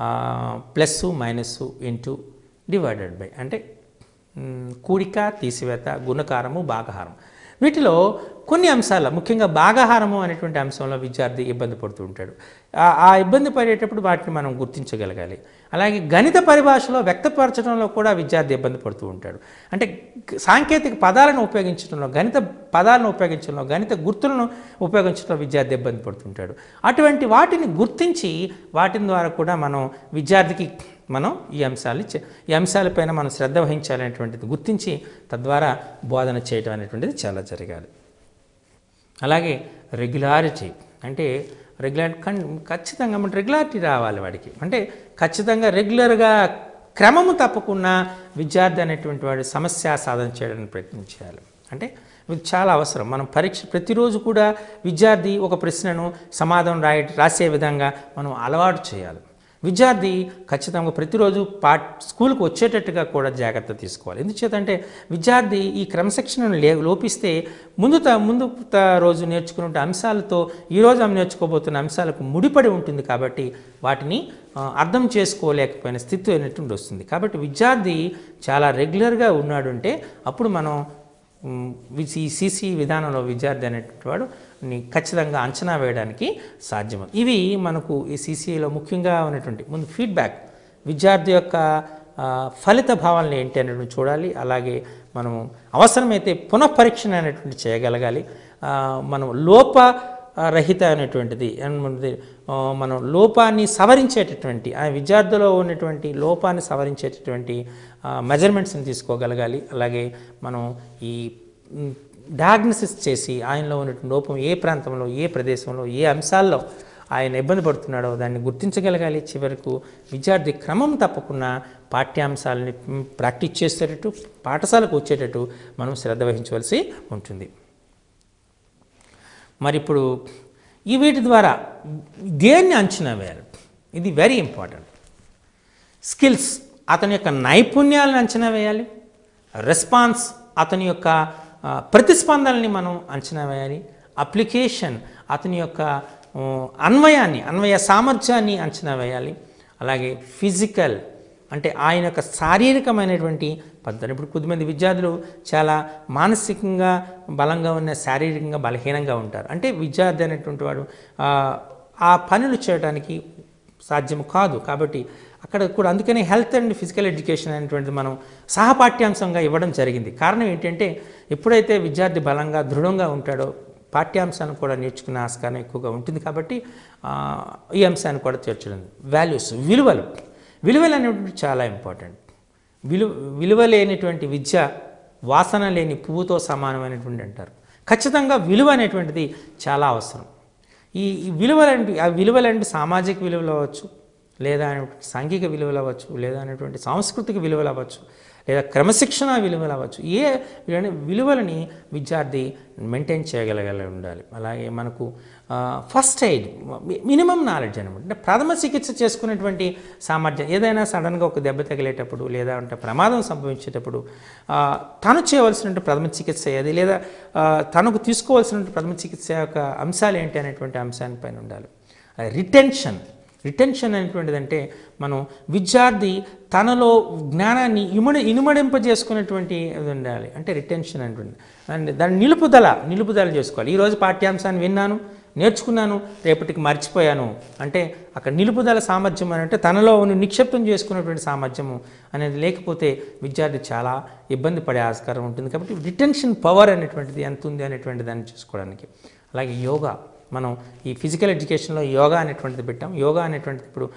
plus minus into divided by అంటే మ్, కూడిక తీసివేత గుణకారము భాగహారం వీటిలో కొన్ని అంశాల ముఖ్యంగా భాగాహారము అనేటువంటి అంశంలో విద్యార్థి ఇబ్బంది పడుతూ ఉంటాడు ఆ- ఆ ఇబ్బంది పడేటప్పుడు వాటిని మనం గుర్తించగలగాలి అలాగే గణిత పరిభాషలో వ్యక్తపరచడంలో కూడా విద్యార్థి ఇబ్బంది పడుతూ ఉంటాడు అంటే గ- సాంకేతిక పదాలను ఉపయోగించడంలో గణిత పదాలను ఉపయోగించడంలో గణిత గుర్తులను ఉపయోగించడంలో విద్యార్థి ఇబ్బంది పడుతుంటాడు అటువంటి వాటిని గుర్తించి వాటి ద్వారా కూడా మనం విద్యార్థికి మనం ఈ అంశాలు చే- ఈ అంశాలపైన మనం శ్రద్ధ వహించాలనేటువంటిది గుర్తించి తద్వారా బోధన చేయడం అనేటువంటిది చాలా జరగాలి అలాగే రెగ్యులారిటీ అంటే రెగ్యులార్ కన్ ఖచ్చితంగా మన రెగ్యులారిటీ రావాలి వాడికి అంటే ఖచ్చితంగా రెగ్యులర్గా క్రమము తప్పకుండా విద్యార్థి అనేటువంటి వాడు సమస్య సాధన చేయడానికి ప్రయత్నం చేయాలి అంటే ఇది చాలా అవసరం మనం పరీక్ష ప్రతిరోజు కూడా విద్యార్థి ఒక ప్రశ్నను సమాధానం రాయ రాసే విధంగా మనం అలవాటు చేయాలి విద్యార్థి ఖచ్చితంగా ప్రతిరోజు పా స్కూల్కి వచ్చేటట్టుగా కూడా జాగ్రత్త తీసుకోవాలి ఎందుచేతంటే విద్యార్థి ఈ క్రమశిక్షణను లే లోపిస్తే ముందు త ముందు త రోజు నేర్చుకునే అంశాలతో ఈరోజు ఆమె నేర్చుకోబోతున్న అంశాలకు ముడిపడి ఉంటుంది కాబట్టి వాటిని ఆ, అర్థం చేసుకోలేకపోయిన స్థితి అనేటువంటి వస్తుంది కాబట్టి విద్యార్థి చాలా రెగ్యులర్గా ఉన్నాడు అంటే అప్పుడు మనం మ్, వి- ఈ సిసి విధానంలో విద్యార్థి అనేటువంటి వాడు ని ఖచ్చితంగా అంచనా వేయడానికి సాధ్యం ఇవి మనకు ఈ సిసిలో ముఖ్యంగా ఉన్నటువంటి ముందు ఫీడ్బ్యాక్ విద్యార్థి యొక్క ఆ, ఫలిత భావాలను ఏంటి అనేటువంటి చూడాలి అలాగే మనము అవసరమైతే పునఃపరీక్షణ అనేటువంటి చేయగలగాలి ఆ, మనం లోప ఆ, రహిత అనేటువంటిది ఏమన్నది, ఆ, మనం లోపాన్ని సవరించేటటువంటి ఆ విద్యార్థిలో ఉన్నటువంటి లోపాన్ని సవరించేటటువంటి మెజర్మెంట్స్ని తీసుకోగలగాలి అలాగే మనం ఈ డయాగ్నసిస్ చేసి ఆయనలో ఉన్నటువంటి లోపం ఏ ప్రాంతంలో ఏ ప్రదేశంలో ఏ అంశాల్లో ఆయన ఇబ్బంది పడుతున్నాడో దాన్ని గుర్తించగలగాలి చివరకు విద్యార్థి క్రమం తప్పకుండా పాఠ్యాంశాలని మ్, ప్రాక్టీస్ చేసేటట్టు పాఠశాలకు వచ్చేటట్టు మనం శ్రద్ధ వహించవలసి ఉంటుంది మరి ఇప్పుడు ఈ వీటి ద్వారా దేన్ని అంచనా వేయాలి ఇది వెరీ ఇంపార్టెంట్ స్కిల్స్ అతని యొక్క నైపుణ్యాలను అంచనా వేయాలి రెస్పాన్స్ అతని యొక్క ఆ, ప్రతిస్పందనని మనం అంచనా వేయాలి అప్లికేషన్ అతని యొక్క ఆ, అన్వయాన్ని అన్వయ సామర్థ్యాన్ని అంచనా వేయాలి అలాగే ఫిజికల్ అంటే ఆయన యొక్క శారీరకమైనటువంటి పద్ధతి ఇప్పుడు కొద్దిమంది విద్యార్థులు చాలా మానసికంగా బలంగా ఉన్న శారీరకంగా బలహీనంగా ఉంటారు అంటే విద్యార్థి అనేటువంటి వాడు ఆ, ఆ పనులు చేయడానికి సాధ్యం కాదు కాబట్టి అక్కడ కూడా అందుకనే హెల్త్ అండ్ ఫిజికల్ ఎడ్యుకేషన్ అనేటువంటిది మనం సహపాఠ్యాంశంగా ఇవ్వడం జరిగింది కారణం ఏంటంటే ఎప్పుడైతే విద్యార్థి బలంగా దృఢంగా ఉంటాడో పాఠ్యాంశాన్ని కూడా నేర్చుకునే ఆస్కారం ఎక్కువగా ఉంటుంది కాబట్టి ఆ, ఈ అంశాన్ని కూడా చేర్చడం వాల్యూస్ విలువలు విలువలు అనేటువంటి చాలా ఇంపార్టెంట్ విలువ విలువ లేనిటువంటి విద్య వాసన లేని పువ్వుతో సమానమైనటువంటి అంటారు ఖచ్చితంగా విలువ అనేటువంటిది చాలా అవసరం ఈ ఈ విలువలంటి ఆ విలువలంటి సామాజిక విలువలు అవ్వచ్చు లేదా అనేటువంటి సాంఘిక విలువలు అవ్వచ్చు లేదా అనేటువంటి సాంస్కృతిక విలువలు అవ్వచ్చు లేదా క్రమశిక్షణ విలువలు అవ్వచ్చు ఏ విలువని- విలువలని విద్యార్థి మెయింటైన్ చేయగలగల ఉండాలి అలాగే మనకు ఫస్ట్ ఎయిడ్ మినిమం నాలెడ్జ్ అనమాట అంటే ప్రథమ చికిత్స చేసుకునేటువంటి సామర్థ్యం ఏదైనా సడన్గా ఒక దెబ్బ తగిలేటప్పుడు లేదా అంటే ప్రమాదం సంభవించేటప్పుడు ఆ, తను చేయవలసిన ప్రథమ చికిత్స ఏది లేదా ఆ, తనకు తీసుకోవాల్సిన ప్రథమ చికిత్స యొక్క అంశాలు ఏంటి అనేటువంటి అంశాన్ని పైన ఉండాలి రిటెన్షన్ రిటెన్షన్ అనేటువంటిది అంటే మనం విద్యార్థి తనలో జ్ఞానాన్ని ఇముడి ఇనుమడింపజేసుకునేటువంటి ఇది ఉండాలి అంటే రిటెన్షన్ అనేటువంటి అండ్ దాని నిలుపుదల నిలుపుదల చేసుకోవాలి ఈరోజు పాఠ్యాంశాన్ని విన్నాను నేర్చుకున్నాను రేపటికి మర్చిపోయాను అంటే అక్కడ నిలుపుదల సామర్థ్యం అని అంటే తనలో ఉన్న నిక్షిప్తం చేసుకునేటువంటి సామర్థ్యము అనేది లేకపోతే విద్యార్థి చాలా ఇబ్బంది పడే ఆస్కారం ఉంటుంది కాబట్టి రిటెన్షన్ పవర్ అనేటువంటిది ఎంత ఉంది అనేటువంటి దాన్ని చూసుకోవడానికి అలాగే యోగా మనం ఈ ఫిజికల్ ఎడ్యుకేషన్లో యోగా అనేటువంటిది పెట్టాం యోగా అనేటువంటిది ఇప్పుడు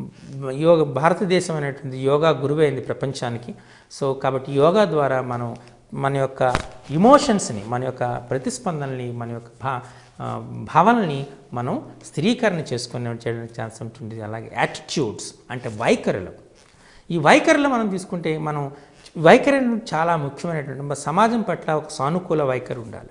యోగ భారతదేశం అనేటువంటిది యోగా గురువైంది ప్రపంచానికి సో కాబట్టి యోగా ద్వారా మనం మన యొక్క ఇమోషన్స్ని మన యొక్క ప్రతిస్పందనని మన యొక్క భా ఆ, భావనల్ని మనం స్థిరీకరణ చేసుకునే చేయడానికి ఛాన్స్ ఉంటుంది అలాగే యాటిట్యూడ్స్ అంటే వైఖరులు ఈ వైఖరులు మనం తీసుకుంటే మనం వైఖరి చాలా ముఖ్యమైనటువంటి మన సమాజం పట్ల ఒక సానుకూల వైఖరి ఉండాలి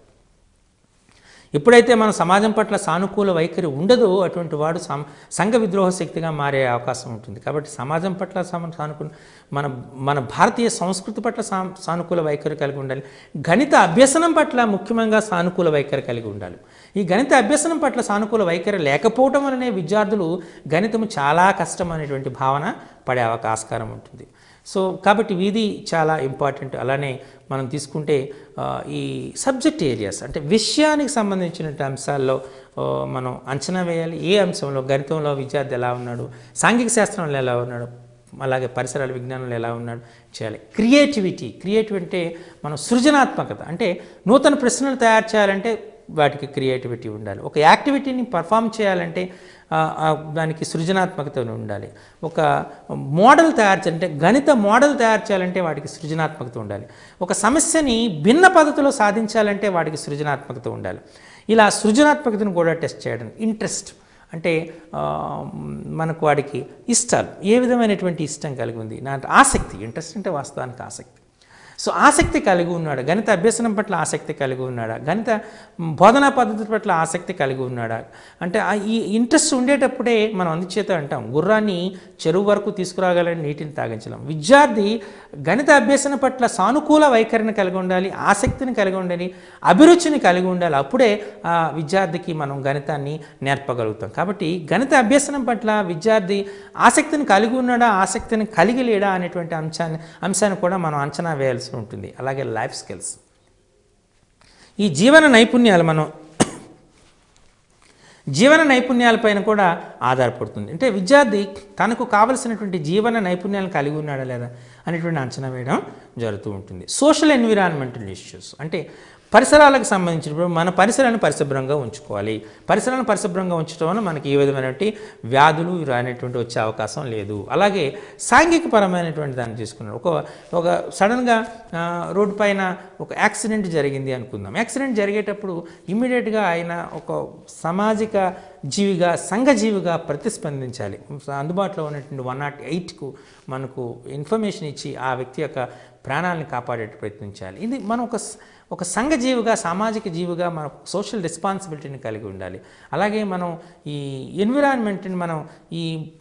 ఎప్పుడైతే మన సమాజం పట్ల సానుకూల వైఖరి ఉండదో అటువంటి వాడు సం సంఘ విద్రోహ శక్తిగా మారే అవకాశం ఉంటుంది కాబట్టి సమాజం పట్ల సమ సానుకూల మన మన భారతీయ సంస్కృతి పట్ల సా సానుకూల వైఖరి కలిగి ఉండాలి గణిత అభ్యసనం పట్ల ముఖ్యంగా సానుకూల వైఖరి కలిగి ఉండాలి ఈ గణిత అభ్యసనం పట్ల సానుకూల వైఖరి లేకపోవడం వలనే విద్యార్థులు గణితము చాలా కష్టం అనేటువంటి భావన పడే అవకా- ఆస్కారం ఉంటుంది సో కాబట్టి ఇది చాలా ఇంపార్టెంట్ అలానే మనం తీసుకుంటే ఆ, ఈ సబ్జెక్ట్ ఏరియాస్ అంటే విషయానికి సంబంధించిన అంశాల్లో ఆ, మనం అంచనా వేయాలి ఏ అంశంలో గణితంలో విద్యార్థి ఎలా ఉన్నాడు సాంఘిక శాస్త్రంలో ఎలా ఉన్నాడు అలాగే పరిసరాల విజ్ఞానంలో ఎలా ఉన్నాడు చేయాలి క్రియేటివిటీ క్రియేటివ్ అంటే మనం సృజనాత్మకత అంటే నూతన ప్రశ్నలు తయారు చేయాలంటే వాటికి క్రియేటివిటీ ఉండాలి ఒక యాక్టివిటీని పర్ఫామ్ చేయాలంటే ఆ, ఆ, దానికి సృజనాత్మకత ఉండాలి ఒక మోడల్ తయారు చేయాలంటే గణిత మోడల్ తయారు చేయాలంటే వాటికి సృజనాత్మకత ఉండాలి ఒక సమస్యని భిన్న పద్ధతిలో సాధించాలంటే వాటికి సృజనాత్మకత ఉండాలి ఇలా సృజనాత్మకతను కూడా టెస్ట్ చేయడం ఇంట్రెస్ట్ అంటే ఆ, మనకు వాడికి ఇష్టాలు ఏ విధమైనటువంటి ఇష్టం కలిగి ఉంది నా ఆసక్తి ఇంట్రెస్ట్ అంటే వాస్తవానికి ఆసక్తి సో ఆసక్తి కలిగి ఉన్నాడా గణిత అభ్యసనం పట్ల ఆసక్తి కలిగి ఉన్నాడా గణిత మ్, బోధనా పద్ధతి పట్ల ఆసక్తి కలిగి ఉన్నాడా అంటే ఆ ఈ ఇంట్రెస్ట్ ఉండేటప్పుడే మనం అందుచేత అంటాం గుర్రాన్ని చెరువు వరకు తీసుకురాగలని నీటిని తాగించలేం విద్యార్థి గణిత అభ్యసన పట్ల సానుకూల వైఖరిని కలిగి ఉండాలి ఆసక్తిని కలిగి ఉండాలి అభిరుచిని కలిగి ఉండాలి అప్పుడే ఆ విద్యార్థికి మనం గణితాన్ని నేర్పగలుగుతాం కాబట్టి గణిత అభ్యసనం పట్ల విద్యార్థి ఆసక్తిని కలిగి ఉన్నాడా ఆసక్తిని కలిగి లేడా అనేటువంటి అంశాన్ని అంశాన్ని కూడా మనం అంచనా వేయాల్సి ఉంటుంది అలాగే లైఫ్ స్కిల్స్ ఈ జీవన నైపుణ్యాలు మనం జీవన నైపుణ్యాలపైన కూడా ఆధారపడుతుంది అంటే విద్యార్థి తనకు కావలసినటువంటి జీవన నైపుణ్యాలను కలిగి ఉన్నాడా లేదా అనేటువంటి అంచనా వేయడం జరుగుతూ ఉంటుంది సోషల్ ఎన్విరాన్మెంటల్ ఇష్యూస్ అంటే పరిసరాలకు సంబంధించినప్పుడు మన పరిసరాలను పరిశుభ్రంగా ఉంచుకోవాలి పరిసరాలను పరిశుభ్రంగా ఉంచడం వల్ల మనకి ఏ విధమైనటువంటి వ్యాధులు రానటువంటి వచ్చే అవకాశం లేదు అలాగే సాంఘిక పరమైనటువంటి దాన్ని తీసుకున్నాం ఒక ఒక సడన్గా ఆ, రోడ్డు పైన ఒక యాక్సిడెంట్ జరిగింది అనుకుందాం యాక్సిడెంట్ జరిగేటప్పుడు ఇమ్మీడియట్గా ఆయన ఒక సామాజిక జీవిగా సంఘజీవిగా ప్రతిస్పందించాలి అందుబాటులో ఉన్నటువంటి వన్ నాట్ ఎయిట్కు మనకు ఇన్ఫర్మేషన్ ఇచ్చి ఆ వ్యక్తి యొక్క ప్రాణాలను కాపాడే ప్రయత్నించాలి ఇది మనం ఒక స- ఒక సంఘజీవిగా సామాజిక జీవిగా మన సోషల్ రెస్పాన్సిబిలిటీని కలిగి ఉండాలి అలాగే మనం ఈ ఎన్విరాన్మెంట్ని మనం ఈ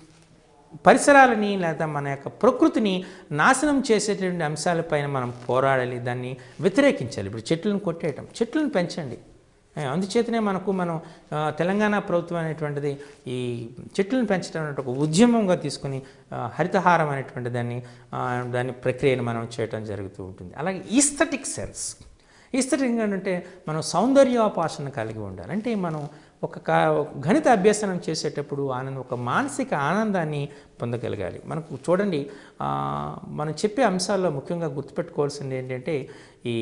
పరిసరాలని లేదా మన యొక్క ప్రకృతిని నాశనం చేసేటువంటి అంశాలపైన మనం పోరాడాలి దాన్ని వ్యతిరేకించాలి ఇప్పుడు చెట్లను కొట్టేయటం చెట్లను పెంచండి ఏ, అందుచేతనే మనకు మనం ఆ, తెలంగాణ ప్రభుత్వం అనేటువంటిది ఈ చెట్లను పెంచడం అనే ఒక ఉద్యమంగా తీసుకుని ఆ, హరితహారం అనేటువంటి దాన్ని ఆ, దాని ప్రక్రియను మనం చేయడం జరుగుతూ ఉంటుంది అలాగే ఈస్థెటిక్ సెన్స్ ఈస్థెటిక్ అంటే మనం సౌందర్యోపాసన కలిగి ఉండాలి అంటే మనం ఒక కా- గణిత అభ్యసనం చేసేటప్పుడు ఆనందం ఒక మానసిక ఆనందాన్ని పొందగలగాలి మనకు చూడండి ఆ, మనం చెప్పే అంశాల్లో ముఖ్యంగా గుర్తుపెట్టుకోవాల్సింది ఏంటంటే ఈ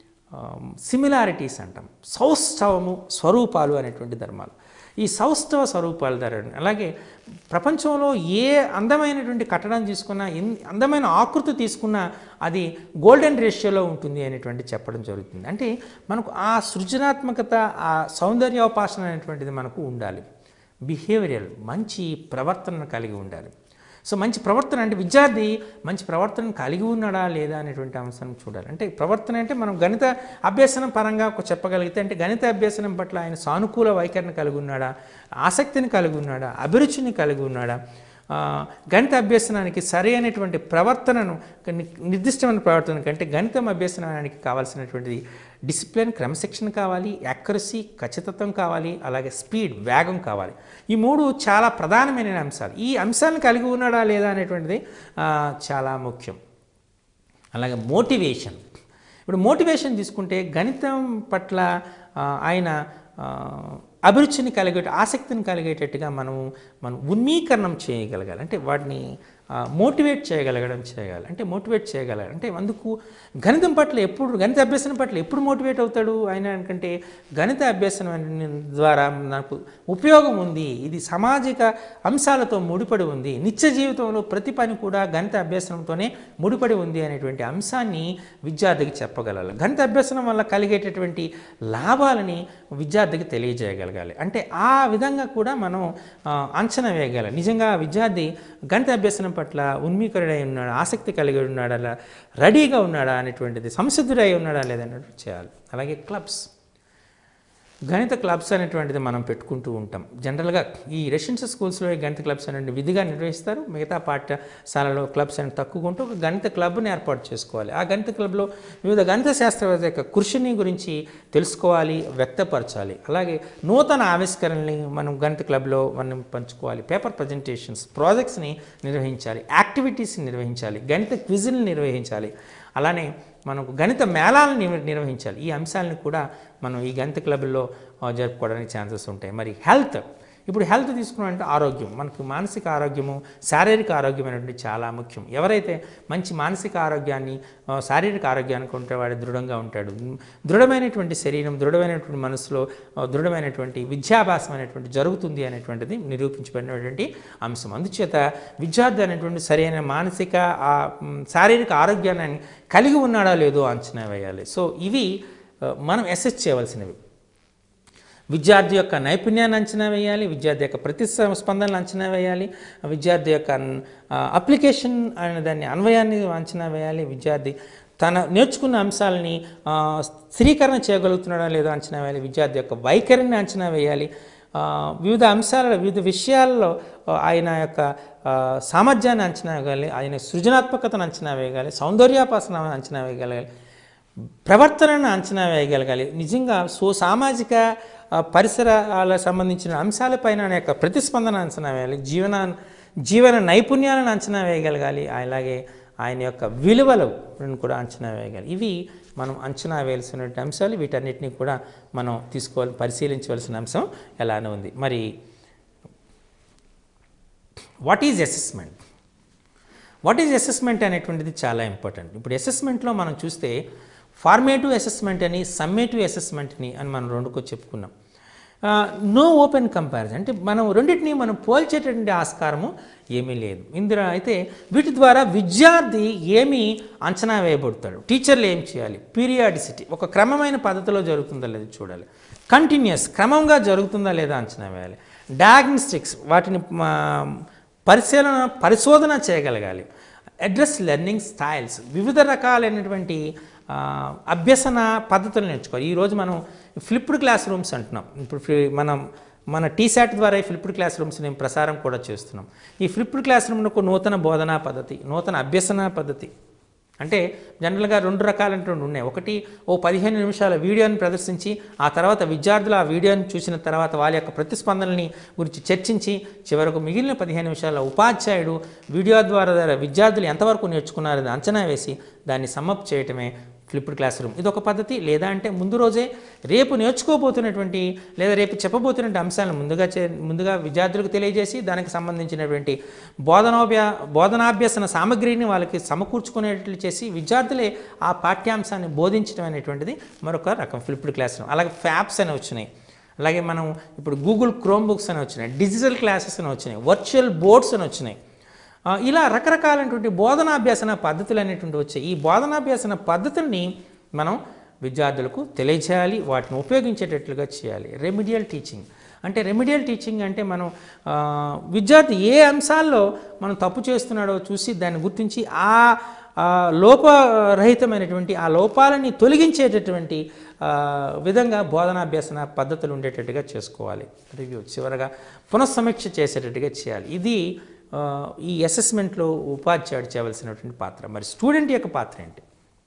సిమిలారిటీస్ అంటాం సౌష్ఠవము స్వరూపాలు అనేటువంటి ధర్మాలు ఈ సౌష్ఠవ స్వరూపాల ధర అలాగే ప్రపంచంలో ఏ అందమైనటువంటి కట్టడం తీసుకున్నా ఎన్ అందమైన ఆకృతి తీసుకున్నా అది గోల్డెన్ రేషియోలో ఉంటుంది అనేటువంటి చెప్పడం జరుగుతుంది అంటే మనకు ఆ సృజనాత్మకత ఆ సౌందర్యోపాసన అనేటువంటిది మనకు ఉండాలి బిహేవియరల్ మంచి ప్రవర్తనను కలిగి ఉండాలి సో మంచి ప్రవర్తన అంటే విద్యార్థి మంచి ప్రవర్తన కలిగి ఉన్నాడా లేదా అనేటువంటి అంశం చూడాలి అంటే ప్రవర్తన అంటే మనం గణిత అభ్యసనం పరంగా ఒక చెప్పగలిగితే అంటే గణిత అభ్యసనం పట్ల ఆయన సానుకూల వైఖరిని కలిగి ఉన్నాడా ఆసక్తిని కలిగి ఉన్నాడా అభిరుచిని కలిగి ఉన్నాడా ఆ, గణిత అభ్యసనానికి సరైనటువంటి ప్రవర్తనను కొన్ని నిర్దిష్టమైన ప్రవర్తన కంటే గణితం అభ్యసనానికి కావాల్సినటువంటిది డిసిప్లిన్ క్రమశిక్షణ కావాలి యాక్యురసీ ఖచ్చితత్వం కావాలి అలాగే స్పీడ్ వేగం కావాలి ఈ మూడు చాలా ప్రధానమైన అంశాలు ఈ అంశాలను కలిగి ఉన్నాడా లేదా అనేటువంటిది ఆ, చాలా ముఖ్యం అలాగే మోటివేషన్ ఇప్పుడు మోటివేషన్ తీసుకుంటే గణితం పట్ల ఆ, ఆయన ఆ, అభిరుచిని కలిగే ఆసక్తిని కలిగేటట్టుగా మనం మనం ఉన్మీకరణం చేయగలగాలి అంటే వాటిని మోటివేట్ చేయగలగడం చేయగలి అంటే మోటివేట్ చేయగలగాలి అంటే అందుకు గణితం పట్ల ఎప్పుడు గణిత అభ్యసనం పట్ల ఎప్పుడు మోటివేట్ అవుతాడు ఆయన ఎందుకంటే గణిత అభ్యసనం అనే ద్వారా నాకు ఉపయోగం ఉంది ఇది సామాజిక అంశాలతో ముడిపడి ఉంది నిత్య జీవితంలో ప్రతి పని కూడా గణిత అభ్యసనంతోనే ముడిపడి ఉంది అనేటువంటి అంశాన్ని విద్యార్థికి చెప్పగలగాలి గణిత అభ్యసనం వల్ల కలిగేటటువంటి లాభాలని విద్యార్థికి తెలియజేయగలగాలి అంటే ఆ విధంగా కూడా మనం ఆ, అంచనా వేయగలం నిజంగా ఆ విద్యార్థి గణిత అభ్యసనం పట్ల ఉన్మీకరుడై ఉన్నాడా ఆసక్తి కలిగి ఉన్నాడా అలా రెడీగా ఉన్నాడా అనేటువంటిది సంసిద్ధుడై ఉన్నాడా లేదన్నట్టు చేయాలి అలాగే క్లబ్స్ గణిత క్లబ్స్ అనేటువంటిది మనం పెట్టుకుంటూ ఉంటాం జనరల్గా ఈ రెసిడెన్షియల్ స్కూల్స్లో ఈ గణిత క్లబ్స్ అనేవి విధిగా నిర్వహిస్తారు మిగతా పాఠశాలలో క్లబ్స్ అనేవి తక్కువ ఉంటూ ఒక గణిత క్లబ్ని ఏర్పాటు చేసుకోవాలి ఆ గణిత క్లబ్లో వివిధ గణిత శాస్త్రవేత్త యొక్క కృషిని గురించి తెలుసుకోవాలి వ్యక్తపరచాలి అలాగే నూతన ఆవిష్కరణల్ని మనం గణిత క్లబ్లో మనం పంచుకోవాలి పేపర్ ప్రజెంటేషన్స్ ప్రాజెక్ట్స్ని నిర్వహించాలి యాక్టివిటీస్ని నిర్వహించాలి గణిత క్విజ్ని నిర్వహించాలి అలానే మనకు గణిత మేళాలను నిర్- నిర్వహించాలి ఈ అంశాలను కూడా మనం ఈ గణిత క్లబ్లో ఆ, జరుపుకోవడానికి ఛాన్సెస్ ఉంటాయి మరి హెల్త్ ఇప్పుడు హెల్త్ తీసుకున్నామంటే ఆరోగ్యం మనకు మానసిక ఆరోగ్యము శారీరక ఆరోగ్యం అనేటువంటి చాలా ముఖ్యం ఎవరైతే మంచి మానసిక ఆరోగ్యాన్ని ఆ, శారీరక ఆరోగ్యానికి ఉంటే వాడు దృఢంగా ఉంటాడు దృఢమైనటువంటి శరీరం దృఢమైనటువంటి మనసులో ఆ, దృఢమైనటువంటి విద్యాభ్యాసం అనేటువంటి జరుగుతుంది అనేటువంటిది నిరూపించబడినటువంటి అంశం అందుచేత విద్యార్థి అనేటువంటి సరైన మానసిక ఆ, మ్, శారీరక ఆరోగ్యాన్ని కలిగి ఉన్నాడా లేదో అంచనా వేయాలి సో ఇవి ఆ, మనం అసెస్ చేయవలసినవి విద్యార్థి యొక్క నైపుణ్యాన్ని అంచనా వేయాలి విద్యార్థి యొక్క ప్రతిస్పందనలు అంచనా వేయాలి విద్యార్థి యొక్క ఆ, అప్లికేషన్ అనే దాన్ని అన్వయాన్ని అంచనా వేయాలి విద్యార్థి తన నేర్చుకున్న అంశాలని ఆ, స్థిరీకరణ చేయగలుగుతున్నాడా లేదో అంచనా వేయాలి విద్యార్థి యొక్క వైఖరిని అంచనా వేయాలి ఆ, వివిధ అంశాలలో వివిధ విషయాల్లో ఆ, ఆయన యొక్క ఆ, సామర్థ్యాన్ని అంచనా వేయగాలి ఆయన సృజనాత్మకతను అంచనా వేయగాలి సౌందర్యాపాసన అంచనా వేయగలగాలి ప్రవర్తనను అంచనా వేయగలగాలి నిజంగా సో సామాజిక ఆ, పరిసరాలకు సంబంధించిన అంశాలపైన ఆయన యొక్క ప్రతిస్పందన అంచనా వేయాలి జీవన జీవన నైపుణ్యాలను అంచనా వేయగలగాలి అలాగే ఆయన యొక్క విలువలను కూడా అంచనా వేయగలి ఇవి మనం అంచనా వేయాల్సిన అంశాలు వీటన్నిటిని కూడా మనం తీసుకోవాలి పరిశీలించవలసిన అంశం ఎలానే ఉంది మరి what is assessment what is assessment అనేటువంటిది చాలా ఇంపార్టెంట్ ఇప్పుడు అసెస్మెంట్లో మనం చూస్తే ఫార్మేటివ్ అసెస్మెంట్ అని సమ్మేటివ్ అసెస్మెంట్ని అని మనం రెండుకో చెప్పుకున్నాం నో ఓపెన్ కంపారిజన్ అంటే మనం రెండింటిని మనం పోల్చేటటువంటి ఆస్కారము ఏమీ లేదు ఇందులో అయితే వీటి ద్వారా విద్యార్థి ఏమి అంచనా వేయబడతాడు టీచర్లు ఏం చేయాలి పీరియాడిసిటీ ఒక క్రమమైన పద్ధతిలో జరుగుతుందా లేదా చూడాలి కంటిన్యూస్ క్రమంగా జరుగుతుందా లేదా అంచనా వేయాలి డయాగ్నోస్టిక్స్ వాటిని మా, పరిశీలన పరిశోధన చేయగలగాలి అడ్రస్ లెర్నింగ్ స్టైల్స్ వివిధ రకాలైనటువంటి ఆ, అభ్యసన పద్ధతులు నేర్చుకోవాలి ఈరోజు మనం ఫ్లిప్డ్ క్లాస్ రూమ్స్ అంటున్నాం ఇప్పుడు ఫ్లి- మనం మన టీశాట్ ద్వారా ఈ ఫ్లిప్డ్ క్లాస్ రూమ్స్ నేను ప్రసారం కూడా చేస్తున్నాం ఈ ఫ్లిప్డ్ క్లాస్ రూమ్లకు నూతన బోధనా పద్ధతి నూతన అభ్యసన పద్ధతి అంటే జనరల్గా రెండు రకాలైనటువంటి ఉన్నాయి ఒకటి ఓ పదిహేను నిమిషాల వీడియోని ప్రదర్శించి ఆ తర్వాత విద్యార్థులు ఆ వీడియోని చూసిన తర్వాత వాళ్ళ యొక్క ప్రతిస్పందనల్ని గురించి చర్చించి చివరకు మిగిలిన పదిహేను నిమిషాల ఉపాధ్యాయుడు వీడియో ద్వారా ద్వారా విద్యార్థులు ఎంతవరకు నేర్చుకున్నారని అంచనా వేసి దాన్ని సమ్మప్ చేయటమే ఫ్లిప్డ్ క్లాస్ రూమ్ ఇది ఒక పద్ధతి లేదా అంటే ముందు రోజే రేపు నేర్చుకోబోతున్నటువంటి లేదా రేపు చెప్పబోతున్నటువంటి అంశాలను ముందుగా చే ముందుగా విద్యార్థులకు తెలియజేసి దానికి సంబంధించినటువంటి బోధనోభ్యా బోధనాభ్యసన సామగ్రిని వాళ్ళకి సమకూర్చుకునేట్లు చేసి విద్యార్థులే ఆ పాఠ్యాంశాన్ని బోధించడం అనేటువంటిది మరొక రకం ఫ్లిప్డ్ క్లాస్ రూమ్ అలాగే ఫ్యాప్స్ అని వచ్చినాయి అలాగే మనం ఇప్పుడు గూగుల్ క్రోమ్ బుక్స్ అని వచ్చినాయి డిజిటల్ క్లాసెస్ అని వచ్చినాయి వర్చువల్ బోర్డ్స్ అని వచ్చినాయి ఆ, ఇలా రకరకాలైనటువంటి బోధనాభ్యాసన పద్ధతులు అనేటువంటి వచ్చాయి ఈ బోధనాభ్యాసన పద్ధతుల్ని మనం విద్యార్థులకు తెలియజేయాలి వాటిని ఉపయోగించేటట్లుగా చేయాలి రెమిడియల్ టీచింగ్ అంటే రెమిడియల్ టీచింగ్ అంటే మనం ఆ, విద్యార్థి ఏ అంశాల్లో మనం తప్పు చేస్తున్నాడో చూసి దాన్ని గుర్తించి ఆ ఆ లోపరహితమైనటువంటి ఆ లోపాలని తొలగించేటటువంటి ఆ, విధంగా బోధనాభ్యసన పద్ధతులు ఉండేటట్టుగా చేసుకోవాలి రివ్యూ చివరగా పునఃసమీక్ష చేసేటట్టుగా చేయాలి ఇది ఆ, ఈ అసెస్మెంట్లో ఉపాధ్యాయుడు చేయవలసినటువంటి పాత్ర మరి స్టూడెంట్ యొక్క పాత్ర ఏంటి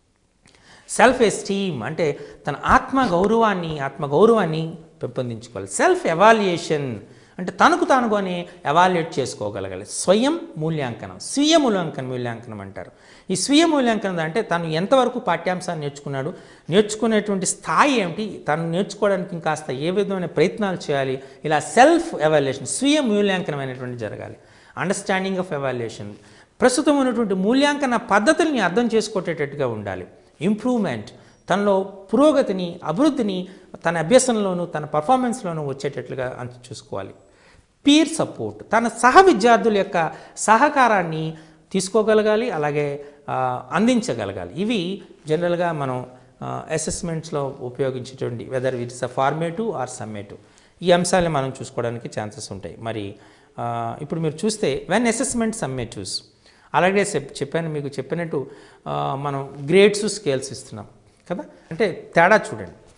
సెల్ఫ్ ఎస్టీమ్ అంటే తన ఆత్మ గౌరవాన్ని ఆత్మ గౌరవాన్ని పెంపొందించుకోవాలి సెల్ఫ్ ఎవాల్యుయేషన్ అంటే తనకు తానుగానే ఎవాల్యుయేట్ చేసుకోగలగాలి స్వయం మూల్యాంకనం స్వీయ మూల్యాంకనం మూల్యాంకనం అంటారు ఈ స్వీయ మూల్యాంకనం అంటే తను ఎంతవరకు పాఠ్యాంశాన్ని నేర్చుకున్నాడు నేర్చుకునేటువంటి స్థాయి ఏమిటి తను నేర్చుకోవడానికి ఇంకాస్త ఏ విధమైన ప్రయత్నాలు చేయాలి ఇలా సెల్ఫ్ ఎవాల్యుయేషన్ స్వీయ మూల్యాంకనం అనేటువంటి జరగాలి అండర్స్టాండింగ్ ఆఫ్ ఎవాల్యుయేషన్ ప్రస్తుతం ఉన్నటువంటి మూల్యాంకన పద్ధతుల్ని అర్థం చేసుకోటేటట్టుగా ఉండాలి ఇంప్రూవ్మెంట్ తనలో పురోగతిని అభివృద్ధిని తన అభ్యసనలోను తన పర్ఫార్మెన్స్లోనూ వచ్చేటట్లుగా అంచు చూసుకోవాలి పీర్ సపోర్ట్ తన సహ విద్యార్థుల యొక్క సహకారాన్ని తీసుకోగలగాలి అలాగే ఆ, అందించగలగాలి ఇవి జనరల్గా మనం అసెస్మెంట్స్లో ఉపయోగించేటువంటి whether it's a formative or summative ఈ అంశాలను మనం చూసుకోవడానికి ఛాన్సెస్ ఉంటాయి మరి ఆ, ఇప్పుడు మీరు చూస్తే వెన్ అసెస్మెంట్ సమ్మేటివ్స్ అలాగే చెప్- చెప్పాను మీకు చెప్పినట్టు ఆ, మనం గ్రేడ్స్ స్కేల్స్ ఇస్తున్నాం కదా అంటే తేడా చూడండి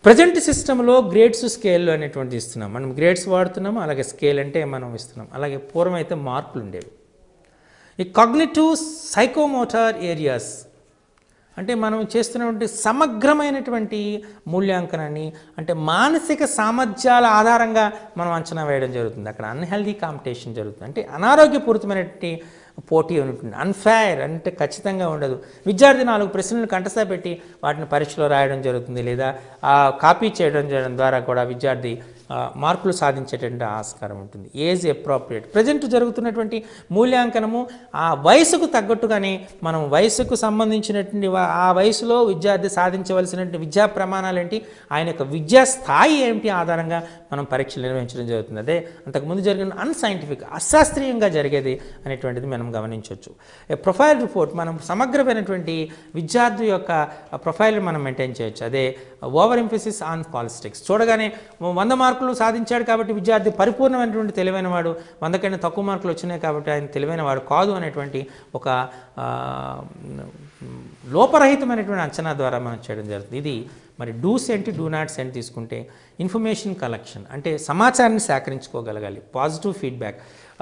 ప్రజెంట్ సిస్టంలో గ్రేడ్స్ స్కేల్ అనేటువంటి ఇస్తున్నాం మనం గ్రేడ్స్ వాడుతున్నాము అలాగే స్కేల్ అంటే మనం ఇస్తున్నాం అలాగే పూర్వం అయితే మార్కులు ఉండేవి ఈ కాగ్నిటివ్ సైకోమోటార్ ఏరియాస్ అంటే మనం చేస్తున్నటువంటి సమగ్రమైనటువంటి మూల్యాంకనాన్ని అంటే మానసిక సామర్థ్యాల ఆధారంగా మనం అంచనా వేయడం జరుగుతుంది అక్కడ అన్హెల్దీ కాంపిటీషన్ జరుగుతుంది అంటే అనారోగ్యపూరితమైనటువంటి పోటీ ఉంటుంది అన్ఫైర్ అంటే ఖచ్చితంగా ఉండదు విద్యార్థి నాలుగు ప్రశ్నలు కంటసా పెట్టి వాటిని పరీక్షలో రాయడం జరుగుతుంది లేదా ఆ కాపీ చేయడం చేయడం ద్వారా కూడా విద్యార్థి ఆ, మార్కులు సాధించేటువంటి ఆస్కారం ఉంటుంది ఏజ్ అప్రోప్రియేట్ ప్రజెంట్ జరుగుతున్నటువంటి మూల్యాంకనము ఆ వయసుకు తగ్గట్టుగానే మనం వయసుకు సంబంధించినటువంటి వా- ఆ వయసులో విద్యార్థి సాధించవలసినటువంటి విద్యా ప్రమాణాలు ఏంటి ఆయన యొక్క విద్యా స్థాయి ఏమిటి ఆధారంగా మనం పరీక్షలు నిర్వహించడం జరుగుతుంది అదే అంతకుముందు జరిగిన అన్సైంటిఫిక్ అశాస్త్రీయంగా జరిగేది అనేటువంటిది మనం గమనించవచ్చు ప్రొఫైల్ రిపోర్ట్ మనం సమగ్రమైనటువంటి విద్యార్థి యొక్క ప్రొఫైల్ మనం మెయింటైన్ చేయొచ్చు అదే ఓవర్ ఎంఫసిస్ ఆన్ పాలిస్టిక్స్ చూడగానే వంద మార్కులు సాధించాడు కాబట్టి విద్యార్థి పరిపూర్ణమైనటువంటి తెలివైన వాడు వంద కన్నా తక్కువ మార్కులు వచ్చినాయి కాబట్టి ఆయన తెలివైన వాడు కాదు అనేటువంటి ఒక ఆ, లోపరహితమైనటువంటి అంచనా ద్వారా మనం చేయడం జరుగుతుంది ఇది మరి డూస్ ఏంటి డూ నాట్స్ ఏంటి తీసుకుంటే ఇన్ఫర్మేషన్ కలెక్షన్ అంటే సమాచారాన్ని సేకరించుకోగలగాలి పాజిటివ్ ఫీడ్బ్యాక్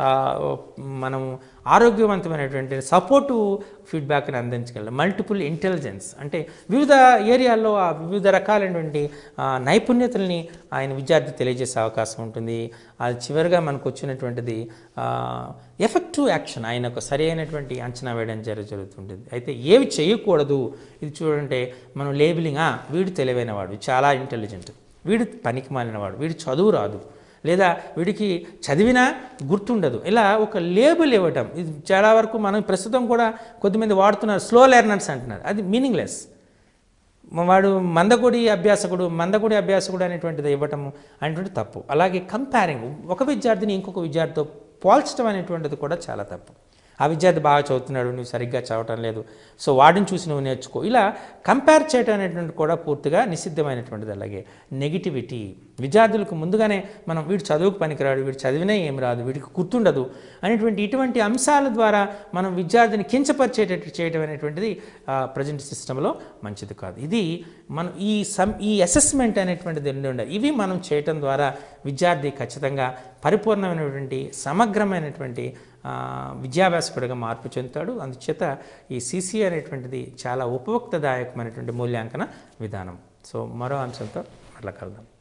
మనం ఆరోగ్యవంతమైనటువంటి సపోర్టు ఫీడ్బ్యాక్ని అందించగలం మల్టిపుల్ ఇంటెలిజెన్స్ అంటే వివిధ ఏరియాల్లో ఆ వివిధ రకాలైనటువంటి ఆ, నైపుణ్యతల్ని ఆయన విద్యార్థి తెలియజేసే అవకాశం ఉంటుంది అది చివరిగా మనకు వచ్చినటువంటిది ఎఫెక్టివ్ యాక్షన్ ఆయన ఒక సరి అయినటువంటి అంచనా వేయడం జరు జరుగుతుంటుంది అయితే ఏవి చేయకూడదు ఇది చూడంటే మనం లేబులింగ్ "ఆ, వీడు తెలివైనవాడు చాలా ఇంటెలిజెంట్ వీడు పనికి మాలినవాడు వీడు చదువు రాదు లేదా వీడికి చదివినా గుర్తుండదు ఇలా ఒక లేబుల్ ఇవ్వటం ఇది చాలా వరకు మనం ప్రస్తుతం కూడా కొద్దిమంది వాడుతున్నారు స్లో లెర్నర్స్ అంటున్నారు అది మీనింగ్లెస్ వాడు మందకొడి అభ్యాసకుడు మందకొడి అభ్యాసకుడు అనేటువంటిది ఇవ్వటము అనేటువంటి తప్పు అలాగే కంపేరింగ్ ఒక విద్యార్థిని ఇంకొక విద్యార్థితో పోల్చడం అనేటువంటిది కూడా చాలా తప్పు ఆ విద్యార్థి బాగా చదువుతున్నాడు నువ్వు సరిగ్గా చదవటం లేదు సో వాడిని చూసి నువ్వు నేర్చుకో ఇలా కంపేర్ చేయటం అనేటువంటి కూడా పూర్తిగా నిషిద్ధమైనటువంటిది అలాగే నెగిటివిటీ విద్యార్థులకు ముందుగానే మనం వీడు చదువుకు పనికిరాడు వీడు చదివినా ఏం రాదు వీడికి గుర్తుండదు అనేటువంటి ఇటువంటి అంశాల ద్వారా మనం విద్యార్థిని కించపరిచేటట్టు చేయడం అనేటువంటిది ప్రజెంట్ సిస్టంలో మంచిది కాదు ఇది మనం ఈ సమ్ ఈ అసెస్మెంట్ అనేటువంటిది ఎన్ని ఉండాలి ఇవి మనం చేయటం ద్వారా విద్యార్థి ఖచ్చితంగా పరిపూర్ణమైనటువంటి సమగ్రమైనటువంటి ఆ, విద్యాభ్యాసకుడిగా మార్పు చెందుతాడు అందుచేత ఈ సిసి అనేటువంటిది చాలా ఉపయుక్తదాయకమైనటువంటి మూల్యాంకన విధానం సో మరో అంశంతో మరలా కలుద్దాం